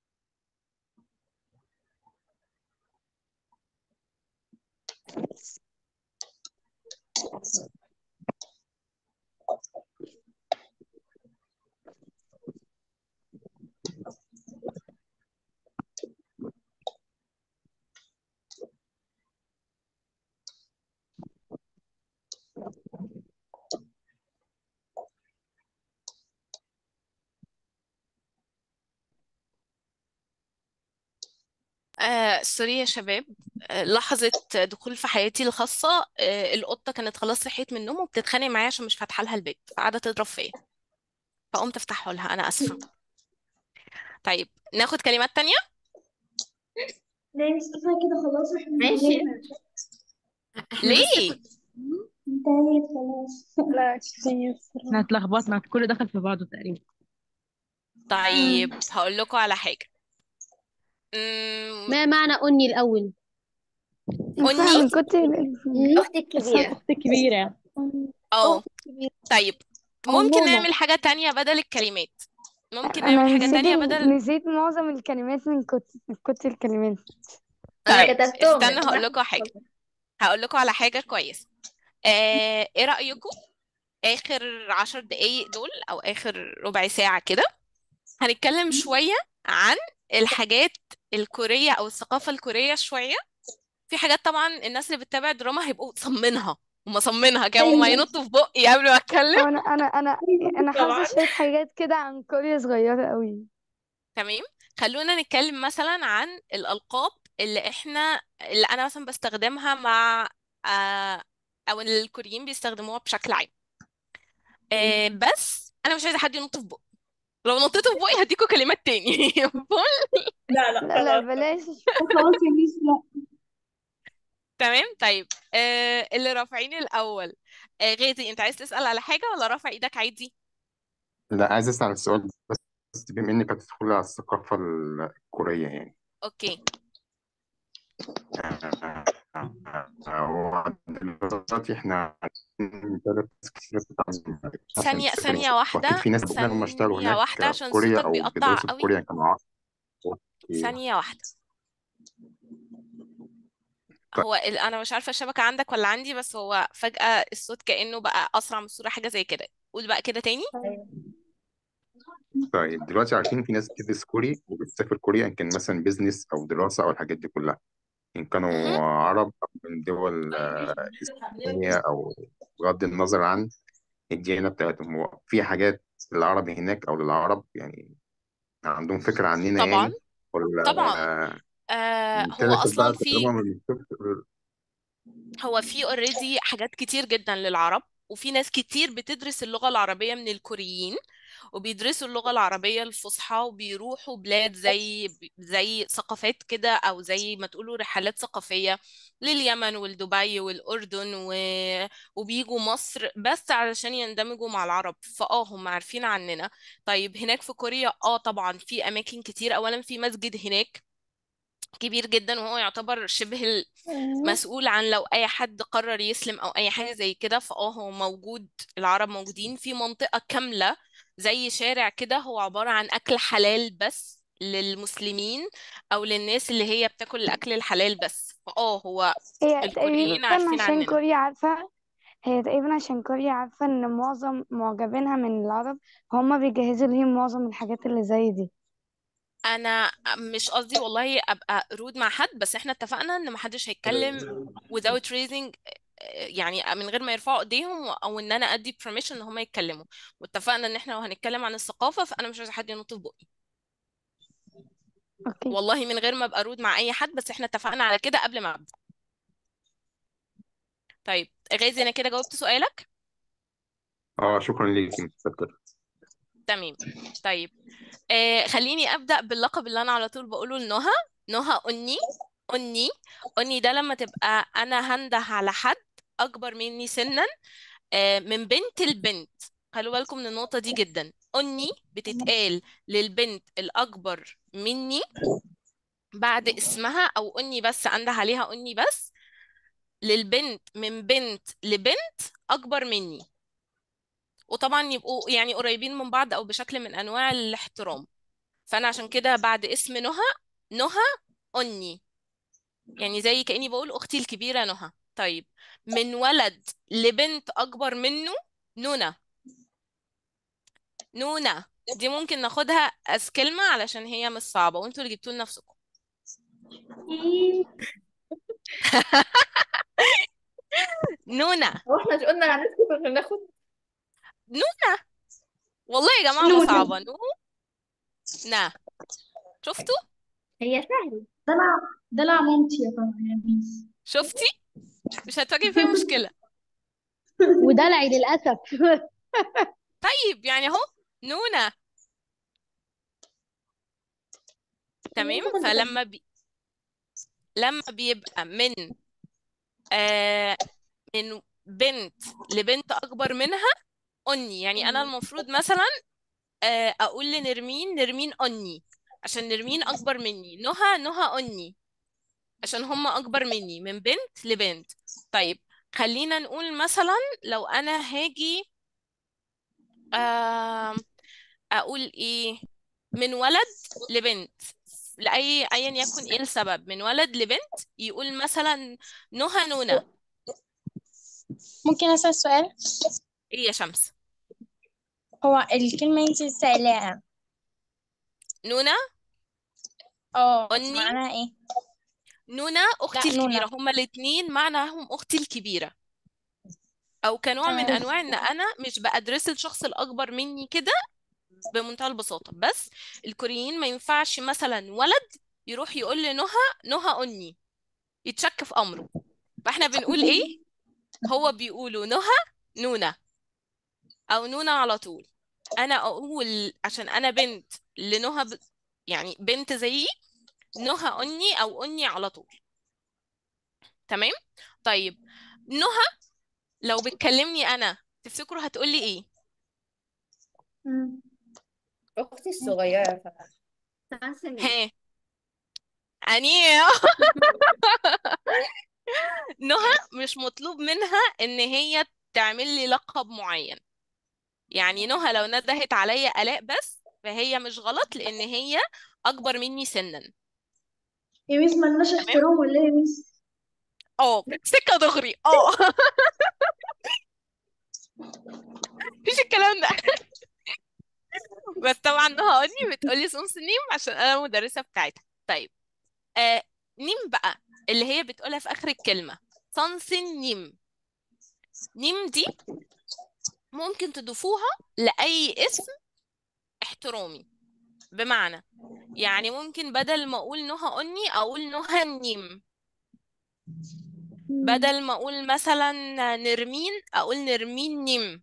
آه سوري يا شباب آه لحظة دخول في حياتي الخاصة آه القطة كانت خلاص صحيت من النوم وبتتخانق معايا عشان مش فاتحة لها البيت فقاعدة تضرب فيا فقمت افتحه لها أنا آسفة طيب ناخد كلمات تانية لا مش كفاية كده خلاص احنا ماشي انتهينا احنا بس ليه؟ كنا انتهيت خلاص لا كتير احنا اتلخبطنا كله دخل في بعضه تقريبا طيب هقول لكم على حاجة أمم، ما معنى أني الأول؟ أني فاهمة كنت مم؟ أختي الكبيرة أخت كبيرة اه كبير طيب ممكن عموما نعمل حاجة تانية بدل الكلمات ممكن نعمل انا حاجة نسيت تانية ال- بدل نسيت معظم الكلمات من كت... كت الكلمات انا طيب كتبتهم استنى لو هقول سمحت لكم حاجة هقول لكم على حاجة كويسة آه، ايه رأيكم آخر عشر دقايق دول أو آخر ربع ساعة كده هنتكلم شوية عن الحاجات الكورية أو الثقافة الكورية شوية في حاجات طبعا الناس اللي بتتابع دراما هيبقوا صمنها ومصمنها كده وما ايوه ينطوا في بقي قبل ما اتكلم أو انا انا انا انا طبعا حافظه شويه حاجات كده عن كوريا صغيره قوي تمام خلونا نتكلم مثلا عن الألقاب اللي احنا اللي انا مثلا بستخدمها مع آه، او اللي الكوريين بيستخدموها بشكل عام آه، بس انا مش عايزه حد ينط في بقي لو نطيتوا في بقي هديكوا كلمات تاني فول لا لا لا لا خلاص بلاش خلاص يا ميس لا تمام طيب آه اللي رافعين الاول آه غازي انت عايز تسأل على حاجه ولا رافع ايدك عادي لا عايز اسال السؤال بس بس بما انك هتدخلي على الثقافه الكوريه يعني اوكي هو دلوقتي احنا ثلاث كتير بتتعلم مثلا ثانيه تسافر ثانيه واكيد واحده في ناس بتقول هم اشتغلوا ثانيه هناك واحده في عشان كوريا صوتك او بيقطع بيدرسوا في قوي كوريا كانوا عارف اوكي ثانيه واحده طيب هو ال... انا مش عارفه الشبكه عندك ولا عندي بس هو فجأة الصوت كأنه بقى اسرع من الصوره حاجه زي كده قول بقى كده تاني طيب دلوقتي عارفين في ناس بتدرس كوري وبتسافر كوريا ان كان مثلا بيزنس او دراسه او الحاجات دي كلها ان كانوا مهم. عرب او من دول آه، اسلاميه او بغض النظر عن الديانه بتاعتهم هو في حاجات للعرب هناك او للعرب يعني عندهم فكره عننا طبعا يعني ولا طبعا آه هو ابتدت اصلا بقى في طالما من الفكر هو في اوريدي حاجات كتير جدا للعرب وفي ناس كتير بتدرس اللغة العربية من الكوريين وبيدرسوا اللغة العربية الفصحى وبيروحوا بلاد زي زي ثقافات كده أو زي ما تقولوا رحلات ثقافية لليمن والدبي والأردن و... وبيجوا مصر بس علشان يندمجوا مع العرب فآه هم عارفين عننا طيب هناك في كوريا آه طبعا في أماكن كتير أولا في مسجد هناك كبير جدا وهو يعتبر شبه المسؤول عن لو اي حد قرر يسلم او اي حاجه زي كده فاه هو موجود العرب موجودين في منطقه كامله زي شارع كده هو عباره عن اكل حلال بس للمسلمين او للناس اللي هي بتاكل الاكل الحلال بس فاه هو هي الكوريين تقريبا عارفين عشان عننا كوريا عارفة هي تقريبا عشان كوريا عارفة ان معظم معجبينها من العرب هما بيجهزوا ليهم معظم الحاجات اللي زي دي انا مش قصدي والله ابقى رود مع حد بس احنا اتفقنا ان محدش هيتكلم without raising يعني من غير ما يرفعوا ايديهم او ان انا ادي permission ان هم يتكلموا واتفقنا ان احنا لو هنتكلم عن الثقافة فانا مش عايزة حد ينط في بقي اوكي والله من غير ما ابقى رود مع اي حد بس احنا اتفقنا على كده قبل ما ابدا طيب غازي انا كده جاوبت سؤالك اه شكرا ليك متشكر تمام طيب آه خليني ابدا باللقب اللي انا على طول بقوله لنهى نهى أني أني أني ده لما تبقى أنا هنده على حد أكبر مني سنا آه، من بنت البنت خلوا بالكم من النقطة دي جدا أني بتتقال للبنت الأكبر مني بعد اسمها أو أني بس أنده عليها أني بس للبنت من بنت لبنت أكبر مني وطبعا يبقوا يعني قريبين من بعض أو بشكل من أنواع الاحترام فأنا عشان كده بعد اسم نهى نهى أني يعني زي كأني بقول أختي الكبيرة نهى طيب من ولد لبنت أكبر منه نونا نونا دي ممكن ناخدها as كلمة علشان هي مش صعبة وانتوا اللي جبتوا لنفسكم نونا هو احنا مش قلنا هنسكت عشان ناخد نونا والله يا جماعة ما نونا صعبة نو نا شفتوا هي سهلة دلع دلع مامتي يا طبعا يا ميس شفتي مش هتواجه فيها مشكلة ودلعي للأسف طيب يعني اهو نونا تمام فلما بي... لما بيبقى من آه من بنت لبنت أكبر منها أني يعني أنا المفروض مثلا آه أقول لنرمين نرمين أني عشان نرمين أكبر مني نهى نهى أني عشان هم أكبر مني من بنت لبنت طيب خلينا نقول مثلا لو أنا هاجي آم، اقول ايه من ولد لبنت لاي ايا يكن ايه السبب من ولد لبنت يقول مثلا نهى نونا ممكن أسأل سؤال ايه يا شمس هو الكلمة انت لسه قايلاها نونا اه أني معناها ايه نونا لا اختي نونا الكبيره هما الاتنين معناهم اختي الكبيره او كنوع من تمام انواع ان انا مش بأدرس الشخص الاكبر مني كده بمنتهى البساطه بس الكوريين ما ينفعش مثلا ولد يروح يقول لنهى نهى أني يتشك في امره فاحنا بنقول ايه هو بيقولوا نهى نونا او نونا على طول انا اقول عشان انا بنت لنهى ب... يعني بنت زيي نهى أني او أني على طول تمام طيب نهى لو بتكلمني انا تفتكروا هتقولي ايه مم. أختي الصغيرة فقط سبع سنين ها اني نهى مش مطلوب منها ان هي تعمل لي لقب معين يعني نهى لو ندهت عليا آلاء بس فهي مش غلط لان هي اكبر مني سنا يا ميس ملناش تمام احترام ولا ايه يا ميس اه سكه دغري اه مفيش الكلام ده بس طبعا نهى أني بتقولي سمس نيم عشان انا المدرسه بتاعتها طيب آه نيم بقى اللي هي بتقولها في اخر الكلمه صنصن نيم نيم دي ممكن تضيفوها لأي اسم احترامي بمعنى يعني ممكن بدل ما أقول نهى أني أقول نهى النيم بدل ما أقول مثلا نرمين أقول نرمين نيم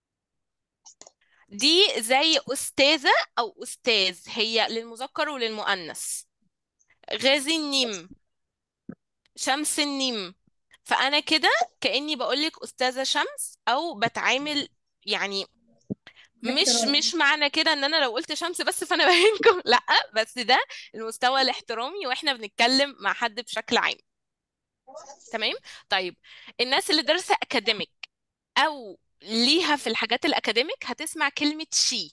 دي زي أستاذة أو أستاذ هي للمذكر وللمؤنث غازي النيم شمس النيم فأنا كده كأني بقولك أستاذة شمس أو بتعامل يعني مش باحترام مش معنى كده ان انا لو قلت شمس بس فانا بهينكم لا بس ده المستوى الاحترامي واحنا بنتكلم مع حد بشكل عام تمام طيب الناس اللي دارسه اكاديميك او ليها في الحاجات الاكاديميك هتسمع كلمه شي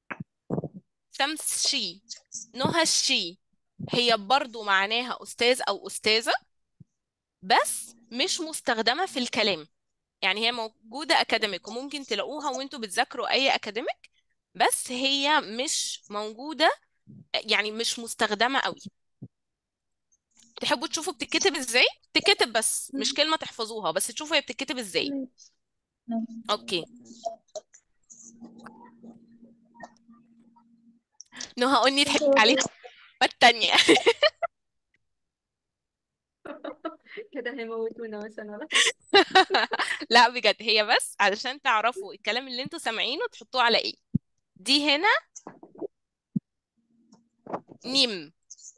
شمس شي نهى شي هي برضو معناها استاذ او استاذه بس مش مستخدمه في الكلام يعني هي موجوده اكاديميك وممكن تلاقوها وانتوا بتذاكروا اي اكاديميك بس هي مش موجوده يعني مش مستخدمة قوي تحبوا تشوفوا بتتكتب ازاي تكتب بس مش كلمة تحفظوها بس تشوفوا هي بتتكتب ازاي اوكي نهى أني ضحكت عليها التانية كده هيموتونا مثلا لا بجد هي بس علشان تعرفوا الكلام اللي انتوا سامعينه تحطوه على ايه دي هنا نيم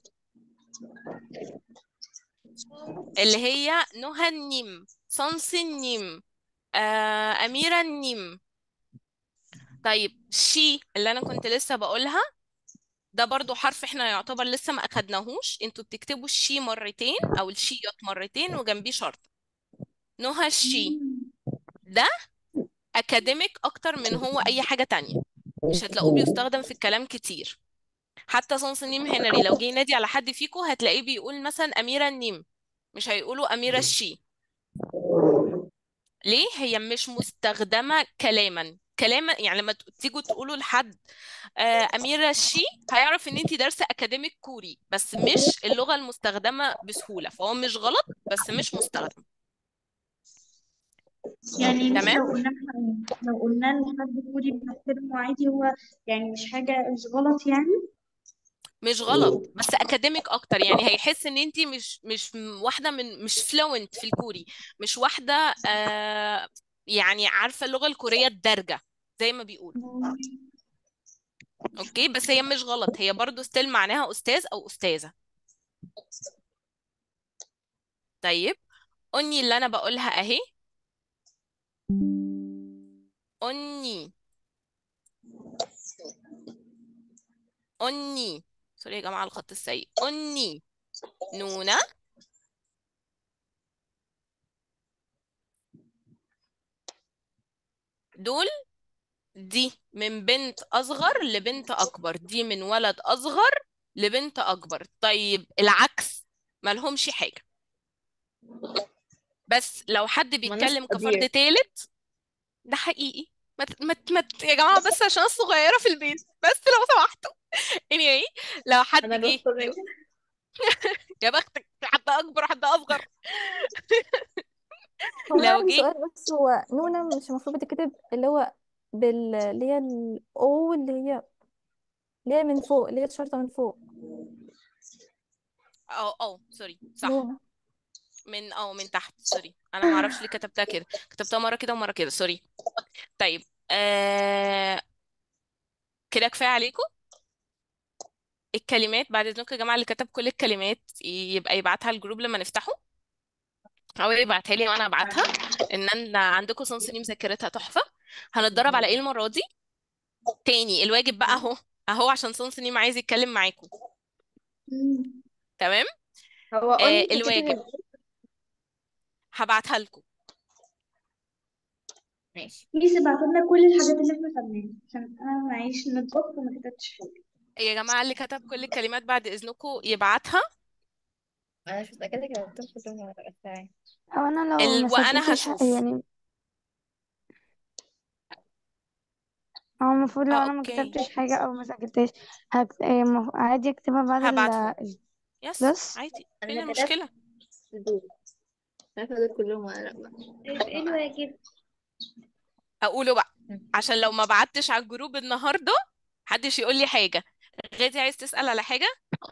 اللي هي نهى النيم صنص النيم آه أميرة النيم طيب شي اللي أنا كنت لسه بقولها ده برضو حرف احنا يعتبر لسه ما أخدناهوش انتوا بتكتبوا الشي مرتين أو الشيات مرتين وجنبيه شرط نهى الشي ده أكاديميك أكتر من هو أي حاجة تانية مش هتلاقوه بيستخدم في الكلام كتير حتى صنص النيم هنري لو جه ينادي على حد فيكم هتلاقيه بيقول مثلا أميرة النيم مش هيقولوا أميرة الشي ليه هي مش مستخدمة كلاما كلاما يعني لما ت- تيجوا تقولوا لحد آه، أميرة الشي هيعرف إن أنت دارسة أكاديميك كوري بس مش اللغة المستخدمة بسهولة فهو مش غلط بس مش مستخدم يعني مش تمام لو قلنا لو قلنا لحد كوري بنحترمه عادي هو يعني مش حاجة مش غلط يعني مش غلط بس اكاديميك اكتر يعني هيحس ان انت مش مش م- واحده من مش فلوينت في الكوري مش واحده آه يعني عارفه اللغه الكوريه الدارجه زي ما بيقولوا اوكي بس هي مش غلط هي برضو ستيل معناها استاذ او استاذه طيب اني اللي انا بقولها اهي اني اني سوري يا جماعه على الخط السيء اني نونا دول دي من بنت أصغر لبنت أكبر دي من ولد أصغر لبنت أكبر طيب العكس مالهمش حاجة بس لو حد مالناش بيتكلم كفرد تقدير تالت ده حقيقي ما ت- ما ت- ما ت- يا جماعة بس عشان الصغيرة في البيت بس لو سمحتوا anyway لو حد انا جه الوسطى يقول يا بختك في حد أكبر وحد أصغر هو انا لو عندي جه سؤال بس هو نونا مش المفروض بتتكتب اللي هو بال اللي هي الاو اللي هي اللي هي من فوق اللي هي الشرطة من فوق اه اه سوري صح نونا من اه من تحت سوري انا ما اعرفش ليه كتبتها كده كتبتها مره كده ومره كده سوري طيب آه... كده كفايه عليكم الكلمات بعد اذنكم يا جماعه اللي كتب كل الكلمات يبقى يبعتها الجروب لما نفتحه او يبعتها لي وانا ابعتها ان انا عندكم صنصني مذاكرتها تحفه هنتدرب على ايه المره دي تاني الواجب بقى اهو اهو عشان صنصني عايز يتكلم معاكم تمام هو آه قولي بتتكتب الواجب ازاي هبعتها لكم ماشي ميس ابعت لنا كل الحاجات اللي احنا خدناها عشان انا معيش نطبخ وما كتبتش حاجة يا جماعه اللي كتب كل الكلمات بعد اذنكم يبعتها انا مش متأكدة كانت بتنفذ ولا لا بس تمام او انا لو ال... ما وانا سجلتش هشوف يعني هو المفروض لو اه انا ما اوكي كتبتش حاجة او ما سجلتش هكت... إيه، مف- عادي اكتبها بعد ال هبعتهم ال- يس بس عادي انا فين ما كتبت المشكله دول عارفة دول كلهم ولا لا طيب ايه الواجب اقوله بقى مم. عشان لو ما بعتش على الجروب النهارده محدش يقول لي حاجه غادي عايز تسأل على حاجه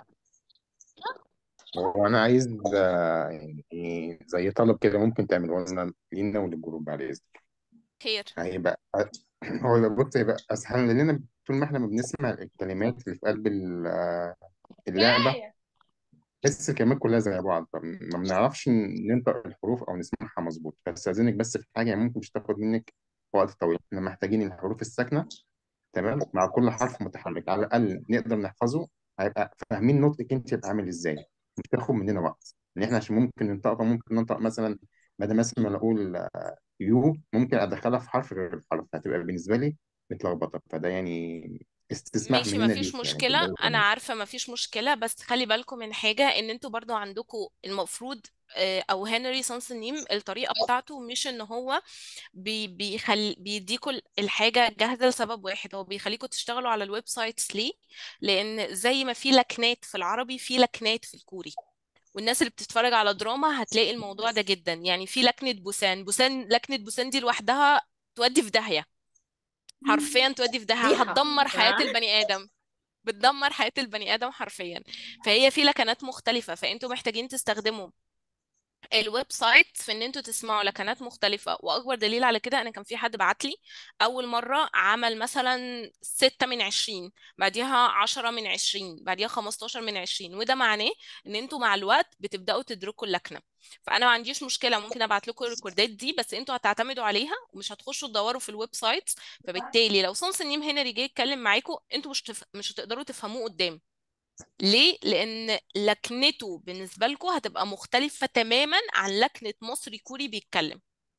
وانا عايز آه، يعني زي طلب كده ممكن تعمله لنا لينا وللجروب بعد اذنك خير هيبقى هو يبقى بص هيبقى اسهل لنا طول ما احنا ما بنسمع الكلمات اللي في قلب ال- آه، اللعبه بس الكلمات كلها زي بعض فما بنعرفش ننطق الحروف او نسمعها مظبوط فاستاذنك بس في حاجه ممكن مش تاخد منك وقت طويل احنا محتاجين الحروف الساكنه تمام مع كل حرف متحرك على الاقل نقدر نحفظه هيبقى فاهمين نطقك انت يبقى عامل ازاي مش تاخد مننا وقت ان احنا عشان ممكن ننطقها ممكن ننطق مثلا بدل مثلا ما نقول آه، يو ممكن ادخلها في حرف غير الحرف هتبقى بالنسبه لي متلخبطه فده يعني استسماح ماشي مننا مفيش ليك يعني مشكله تقدروا انا تعملوا عارفه مفيش مشكله بس خلي بالكم من حاجه ان انتوا برضو عندكم المفروض آه، او هنري سانسنيم الطريقه بتاعته مش ان هو بي بيخل بيديكوا الحاجه جاهزه لسبب واحد هو بيخليكوا تشتغلوا على الويب سايتس ليه لان زي ما في لكنات في العربي في لكنات في الكوري والناس اللي بتتفرج على دراما هتلاقي الموضوع ده جدا يعني في لكنة بوسان بوسان لكنة بوسان دي لوحدها تودي في داهية حرفيا تودي في داهية فضيحة هتدمر حياة جماعة البني آدم بتدمر حياة البني آدم حرفيا فهي في لكنات مختلفة فانتوا محتاجين تستخدموا الويب سايت في ان انتوا تسمعوا لكنات مختلفة واكبر دليل على كده انا كان في حد بعت لي اول مرة عمل مثلا ستة من عشرين بعديها عشرة من عشرين بعديها خمستاشر من عشرين وده معناه ان انتوا مع الوقت بتبدأوا تدركوا اللكنة فانا ما عنديش مشكلة ممكن ابعت لكم الريكوردات دي بس انتوا هتعتمدوا عليها ومش هتخشوا تدوروا في الويب سايت فبالتالي لو صنص النيم هنري جه يتكلم معاكم انتوا مش تف... مش هتقدروا تفهموه قدام ليه؟ لأن لكنته بالنسبة لكم هتبقى مختلفة تماما عن لكنة مصري كوري بيتكلم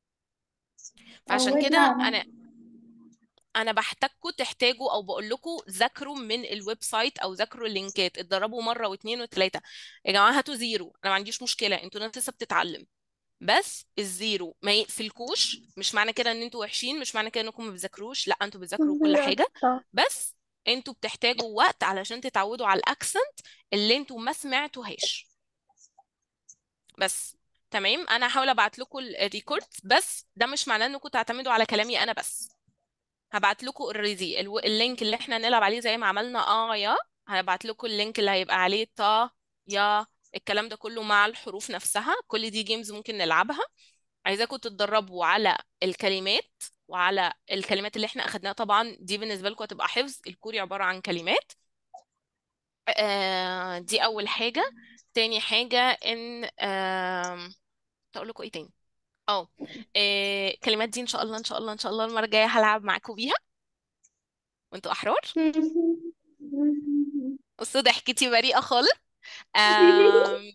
فعشان كده عودنا أنا أنا بحتاجكم تحتاجوا أو بقول لكم ذاكروا من الويب سايت أو ذاكروا اللينكات اتدربوا مرة واثنين وثلاثة يا جماعة هاتوا زيرو أنا ما عنديش مشكلة انتوا ناس لسه بتتعلم بس الزيرو ما يقفلكوش مش معنى كده ان انتوا وحشين مش معنى كده انكم ما بتذاكروش لا انتوا بتذاكروا كل حاجة بس انتوا بتحتاجوا وقت علشان تتعودوا على الاكسنت اللي انتوا ما سمعتوهاش بس تمام انا هحاول ابعت لكم الريكورد بس ده مش معناه انكم تعتمدوا على كلامي انا بس هبعت لكم اوريدي اللينك اللي احنا نلعب عليه زي ما عملنا اه يا هبعت لكم اللينك اللي هيبقى عليه تا يا الكلام ده كله مع الحروف نفسها كل دي جيمز ممكن نلعبها عايزاكم تتدربوا على الكلمات وعلى الكلمات اللي احنا اخدناها طبعا دي بالنسبة لكم هتبقى حفظ الكوري عبارة عن كلمات آه دي اول حاجة تاني حاجة ان آه اقول لكم ايه تاني اه آه، الكلمات دي ان شاء الله ان شاء الله ان شاء الله المرة الجاية هلعب معاكم بيها وانتوا احرار بصوا ضحكتي بريئة خالص آم،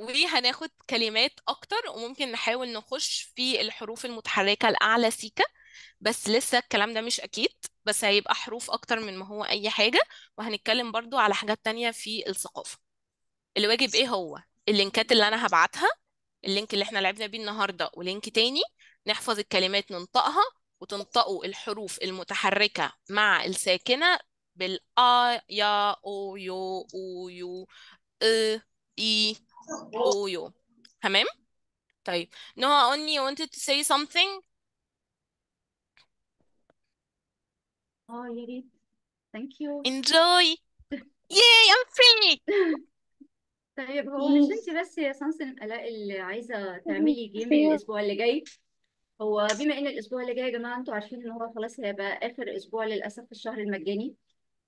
وهناخد كلمات اكتر وممكن نحاول نخش في الحروف المتحركة الاعلى سيكا بس لسه الكلام ده مش اكيد بس هيبقى حروف اكتر من ما هو اي حاجة وهنتكلم برضو على حاجات تانية في الثقافة الواجب ايه هو اللينكات اللي انا هبعتها اللينك اللي احنا لعبنا بيه النهارده ولينك تاني نحفظ الكلمات ننطقها وتنطقوا الحروف المتحركة مع الساكنة بالآ يا أو يو أو يو أ إي أو يو تمام؟ طيب Noah only wanted to say something اه يا ريت ثانك يو enjoy yay I'm free طيب هو مش انت بس يا سمسم الاء اللي عايزه تعملي جيم الاسبوع اللي جاي هو بما ان الاسبوع اللي جاي يا جماعه انتوا عارفين ان هو خلاص هيبقى اخر اسبوع للاسف في الشهر المجاني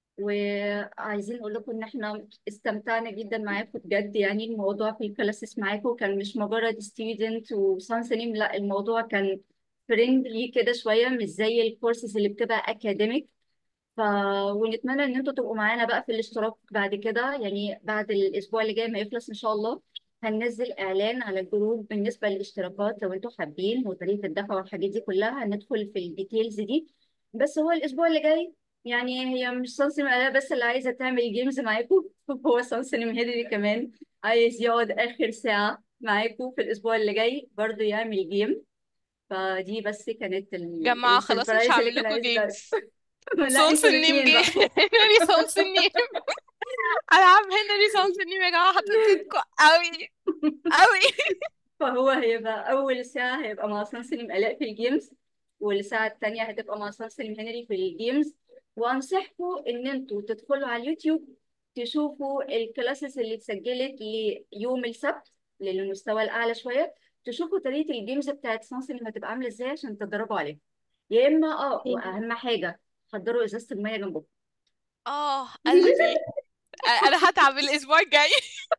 وعايزين نقول لكم ان احنا استمتعنا جدا معاكم بجد يعني الموضوع في الكلاسيس معاكم كان مش مجرد ستودنت وسانسنيم لا الموضوع كان فريندلي كده شويه مش زي الكورسز اللي بتبقى اكاديميك ف ونتمنى ان انتوا تبقوا معانا بقى في الاشتراك بعد كده يعني بعد الاسبوع اللي جاي ما يخلص ان شاء الله هننزل اعلان على الجروب بالنسبه للاشتراكات لو انتوا حابين وطريقه الدفع والحاجات دي كلها هندخل في الديتيلز دي بس هو الاسبوع اللي جاي يعني هي مش سانسيم الاء بس اللي عايزه تعمل جيمز معاكم هو سانسيم هيدري كمان عايز يقعد اخر ساعه معاكم في الاسبوع اللي جاي برضه يعمل جيم فدي بس كانت ال- جماعة خلاص مش السربرايز اللي هعمل كان لكم عايز جيمز لا صوص انتوا النيم الاثنين جه بقى هنري صوص النيم ألعاب هنري صوص النيم يا جماعة حطيتكم قوي قوي فهو هيبقى أول ساعة هيبقى مع سانسليم آلاء في الجيمز والساعة التانية هتبقى مع سانسليم هنري في الجيمز وأنصحكم إن انتوا تدخلوا على اليوتيوب تشوفوا الكلاسز اللي اتسجلت ليوم السبت للمستوى الأعلى شوية تشوفوا طريقة الجيمز بتاعت سانسليم هتبقى عاملة ازاي عشان تتدربوا عليها يا إما اه وأهم حاجة حضروا إزازة المية جنبكم اه قلبي أنا هتعب الأسبوع الجاي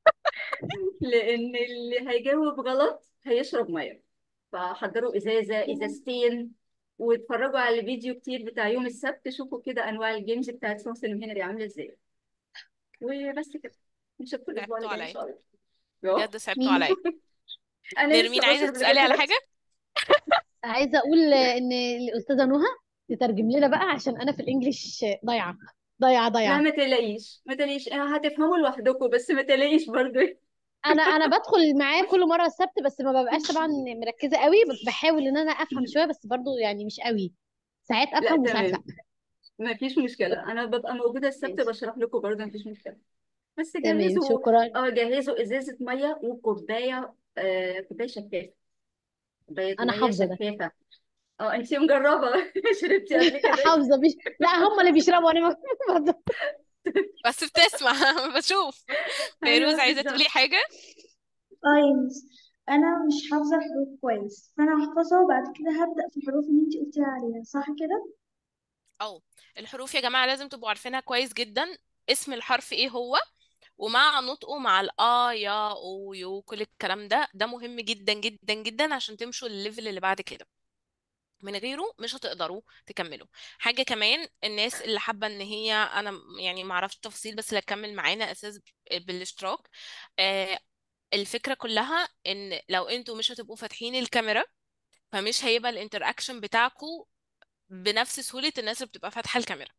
لان اللي هيجاوب غلط هيشرب ميه فحضروا ازازه ازازتين واتفرجوا على الفيديو كتير بتاع يوم السبت شوفوا كده انواع الجيمز بتاعت سونسن هنري عامله ازاي وبس كده نشوفكم الاسبوع اللي صعبتوا جاي ان عليا شاء الله يو. بجد صعبتوا عليا انا لسه نرمين عايزة بشرب تسألي لغايه على دلوقتي حاجة؟ عايزه اقول ان الاستاذه نهى تترجم لنا بقى عشان انا في الانجليش ضايعه ضايعه لا ضايعه ما تقلقيش ما تقلقيش هتفهموا لوحدكم بس ما تقلقيش برضو انا انا بدخل معاه كل مره السبت بس ما ببقاش طبعا مركزه قوي بس بحاول ان انا افهم شويه بس برضو يعني مش قوي ساعات لا افهم وساعات لا تمام ما فيش مشكله انا ببقى موجوده السبت ماشي بشرح لكم برضه ما فيش مشكله بس تمام جهزوا شكرا اه جهزوا ازازه ميه وكوبايه آه كوبايه شفافه كوبايه انا ميه حافظه ده شفافه اه انت مجربه شربتي قبل كده حافظه مش لا هم اللي بيشربوا انا ما بس بتسمع بشوف ايوه فيروز عايزة تقولي بالظبط حاجة؟ اه يا مس انا مش حافظه الحروف كويس فانا هحفظها وبعد كده هبدأ في الحروف اللي انتي قلتي عليها صح كده أو الحروف يا جماعة لازم تبقوا عارفينها كويس جدا اسم الحرف ايه هو ومع نطقه مع الآ يا أو يو كل الكلام ده ده مهم جدا جدا جدا عشان تمشوا الليفل اللي بعد كده من غيره مش هتقدروا تكملوا حاجة كمان الناس اللي حابة ان هي انا م- يعني ما اعرفش تفاصيل بس اللي اكمل معانا اساس بالاشتراك آه الفكرة كلها ان لو انتوا مش هتبقوا فاتحين الكاميرا فمش هيبقى الانتراكشن بتاعكم بنفس سهولة الناس اللي بتبقى فاتحة الكاميرا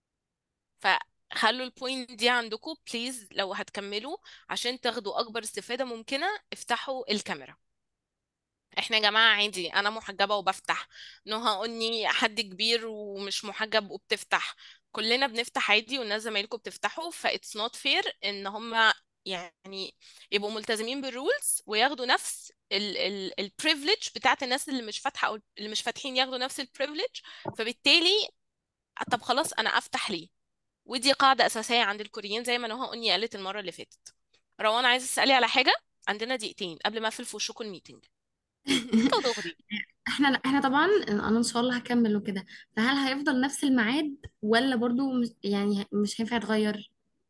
فخلوا البوينت دي عندكم بليز لو هتكملوا عشان تاخدوا اكبر استفادة ممكنة افتحوا الكاميرا احنا يا جماعة عادي انا محجبة وبفتح نهى اني حد كبير ومش محجب وبتفتح كلنا بنفتح عادي والناس زمايلكم بتفتحوا فإتس نوت فير ان هم يعني يبقوا ملتزمين بالرولز وياخدوا نفس البريفليج بتاعت الناس اللي مش فاتحة او اللي مش فاتحين ياخدوا نفس البريفليج فبالتالي طب خلاص انا افتح ليه ودي قاعدة أساسية عند الكوريين زي ما نهى أني قالت المرة اللي فاتت روان عايزة تسألي على حاجة عندنا دقيقتين قبل ما أقفل في وشكم الميتنج سكة ودغري احنا احنا طبعا انا ان شاء الله هكمل وكده فهل هيفضل نفس الميعاد ولا برضو مش يعني مش هينفع يتغير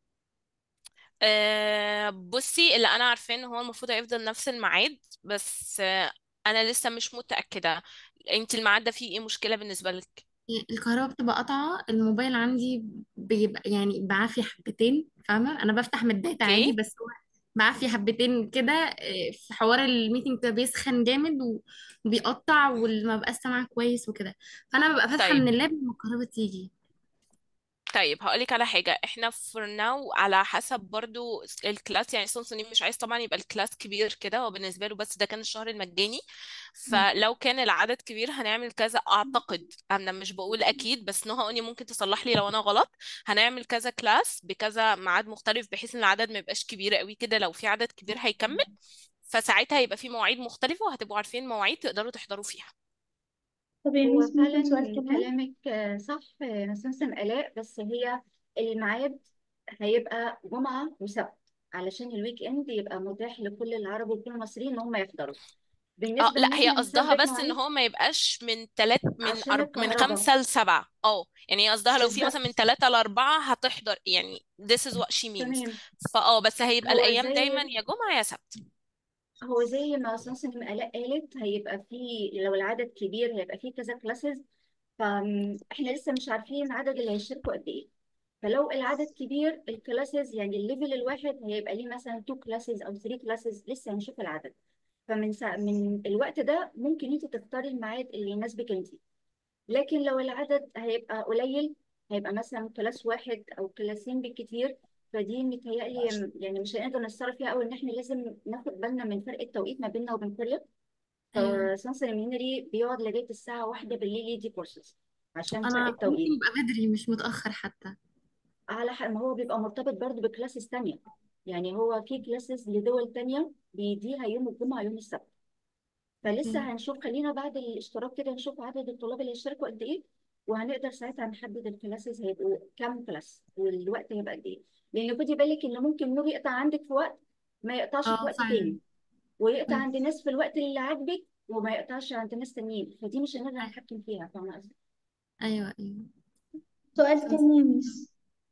أه بصي اللي أنا عارفاه إن هو المفروض هيفضل نفس الميعاد بس أه أنا لسه مش متأكدة أنت الميعاد ده فيه إيه مشكلة بالنسبة لك؟ الكهرباء بتبقى قطعة الموبايل عندي بيبقى يعني بعافية حبتين فاهمة انا بفتح من الداتا عادي أوكي بس هو بعافية حبتين كده آه، في حوار الميتنج ده بيسخن جامد و- وبيقطع وما بقاش سامعة كويس وكده فانا ببقى فاتحة طيب من اللاب لما الكهرباء تيجي طيب هقولك على حاجة احنا for now على حسب برضو الكلاس يعني سونسوني مش عايز طبعا يبقى الكلاس كبير كده هو بالنسبة له بس ده كان الشهر المجاني مم. فلو كان العدد كبير هنعمل كذا اعتقد انا مش بقول اكيد بس نهى اني ممكن تصلح لي لو انا غلط هنعمل كذا كلاس بكذا ميعاد مختلف بحيث ان العدد ما يبقاش كبير قوي كده لو في عدد كبير هيكمل فساعتها هيبقى في مواعيد مختلفة وهتبقوا عارفين مواعيد تقدروا تحضروا فيها طب يا هو ميس ممكن سؤال فعلا كمان كلامك آه، صح آه، مسمسم آلاء بس هي الميعاد هيبقى جمعة وسبت علشان الويك اند يبقى متاح لكل العرب وكل المصريين ان هم يحضروا اه بالنسبة لا ان هي احنا قصدها نثبت بس ان مواعيد هو ما يبقاش من تلات من عشان أرب... من الكهرباء خمسة لسبعة اه يعني هي قصدها لو في مثلا من بالظبط تلاتة لأربعة هتحضر يعني this is what she means تمام فاه بس هيبقى هو الأيام دايما زي يا جمعة يا سبت هو زي ما مسمسم آلاء قالت هيبقى في لو العدد كبير هيبقى في كذا كلاسز فاحنا لسه مش عارفين عدد اللي هيشاركوا قد ايه فلو العدد كبير الكلاسز يعني الليفل الواحد هيبقى ليه مثلا 2 كلاسز او 3 كلاسز لسه هنشوف العدد فمن سا... من الوقت ده ممكن انت تختاري الميعاد اللي يناسبك انت لكن لو العدد هيبقى قليل هيبقى مثلا كلاس واحد او كلاسين بالكتير فدي متهيألي يعني مش هنقدر نتصرف فيها قوي ان احنا لازم ناخد بالنا من فرق التوقيت ما بيننا وبين كوريا ايوه فسانسر المينري بيقعد لغايه الساعه واحدة بالليل يدي كورسز عشان فرق انا ممكن التوقيت يبقى بدري مش متأخر حتى على حق ما هو بيبقى مرتبط برضو بكلاسز تانية يعني هو في كلاسز لدول تانية بيديها يوم الجمعة يوم السبت فلسه مم. هنشوف خلينا بعد الاشتراك كده نشوف عدد الطلاب اللي هيشتركوا قد ايه وهنقدر ساعتها نحدد الكلاسز هيبقوا كام كلاس والوقت هيبقى قد ايه لان خدي بالك ان ممكن نور يقطع عندك في وقت ما يقطعش في اه وقت فعلا تاني ويقطع مم. عند ناس في الوقت اللي عاجبك وما يقطعش عند ناس تانيين فدي مش هنقدر أي- نتحكم فيها فاهمة قصدي؟ ايوه ايوه سؤال تاني يا ميس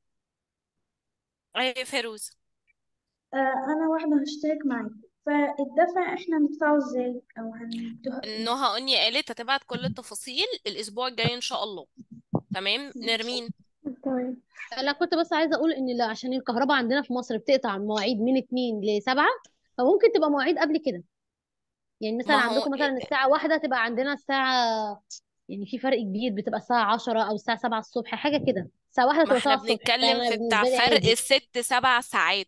ايه فيروز آه أنا واحدة هشترك معاكم فالدفع احنا هندفعه ازاي أو هندفع نهى اني قالت هتبعت كل التفاصيل الأسبوع الجاي إن شاء الله تمام نرمين تمام انا كنت بس عايزه اقول ان لا عشان الكهرباء عندنا في مصر بتقطع مواعيد من 2 ل 7 فممكن تبقى مواعيد قبل كده يعني مثلا ما هو عندكم مثلا الساعه واحدة تبقى عندنا الساعه يعني في فرق كبير بتبقى الساعه 10 او الساعه 7 الصبح حاجه كده الساعه واحدة ما تبقى 7 احنا الصبح بنتكلم فانا في بتاع بالنسبه لي فرق عادي ست سبع ساعات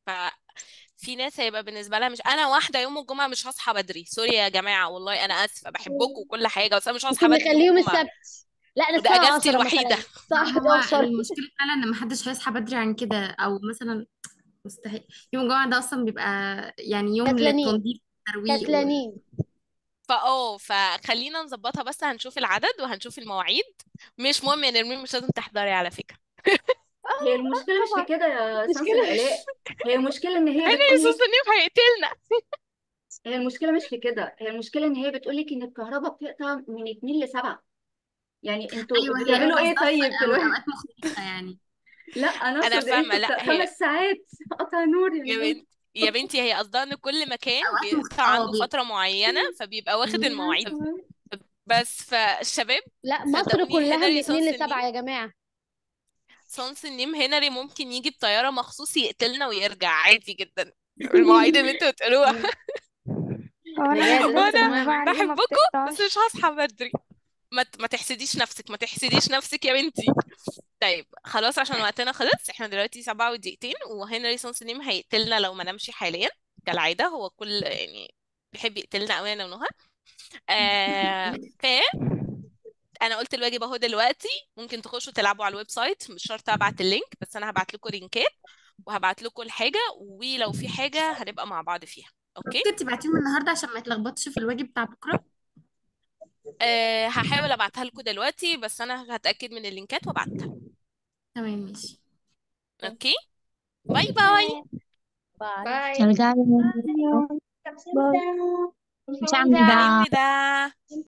ففي ناس هيبقى بالنسبة لها مش أنا واحدة يوم الجمعة مش هصحى بدري سوري يا جماعة والله أنا آسفة بحبكم وكل حاجة بس أنا مش هصحى ممكن بدري يوم نخليهم الجمعة السبت لا وده الساعه أجازتي 10 الوحيدة مثلا الساعه ما هو 11 المشكلة فعلا ان محدش هيصحى بدري عن كده او مثلا مستحيل يوم الجمعة ده اصلا بيبقى يعني يوم كسلانين للتنظيف والترويق و... كسلانين فاه فخلينا نظبطها بس هنشوف العدد وهنشوف المواعيد مش مهم يا نرمين مش لازم تحضري على فكرة هي المشكلة مش في طبعا كده يا سمسم مشكله آلاء هي المشكلة ان هي انا بتقول يسوس لك النيف هيقتلنا هي المشكلة مش في كده هي المشكلة ان هي بتقول لك ان الكهرباء بتقطع من 2 ل 7 يعني انتوا ايوه هي بتعملوا ايه قصدها طيب في في أو- الوقت اوقات مختلفة يعني لا انا انا اقصد ايه فاهمة انتوا لا بتا... هي خمس ساعات قطع نور يا يعني بنت يا بنتي هي قصدها ان كل مكان اوقات مخت... بيقطع اه عنده بيبقى فترة معينة فبيبقى واخد المواعيد بس فالشباب لا مصر صدقوني كلها من هنري 2 سونس ل النيم 7 يا جماعه سونس النيم هنري ممكن يجي بطيارة مخصوص يقتلنا ويرجع عادي جدا المواعيد اللي انتوا بتقولوها هو انا بجد حضرت وانا النوبة عندي ما بحبكم بس مش بتقطعش هصحى بدري ما ت- ما تحسديش نفسك ما تحسديش نفسك يا بنتي طيب خلاص عشان وقتنا خلص احنا دلوقتي سبعة ودقيقتين وهنري سونسنيم هيقتلنا لو ما نمشي حاليا كالعادة هو كل يعني بيحب يقتلنا قوي انا ونهى آه ف انا قلت الواجب اهو دلوقتي ممكن تخشوا تلعبوا على الويب سايت مش شرط ابعت اللينك بس انا هبعت لكم لينكات وهبعت لكم الحاجة ولو في حاجة هنبقى مع بعض فيها اوكي ممكن تبعتيهم النهاردة عشان ما يتلخبطش في الواجب بتاع بكرة أه هحاول ابعتها لكم دلوقتي بس انا هتأكد من اللينكات وابعتها تمام ماشي اوكي باي باي باي باي 감사합니다. باي 감사합니다. 감사합니다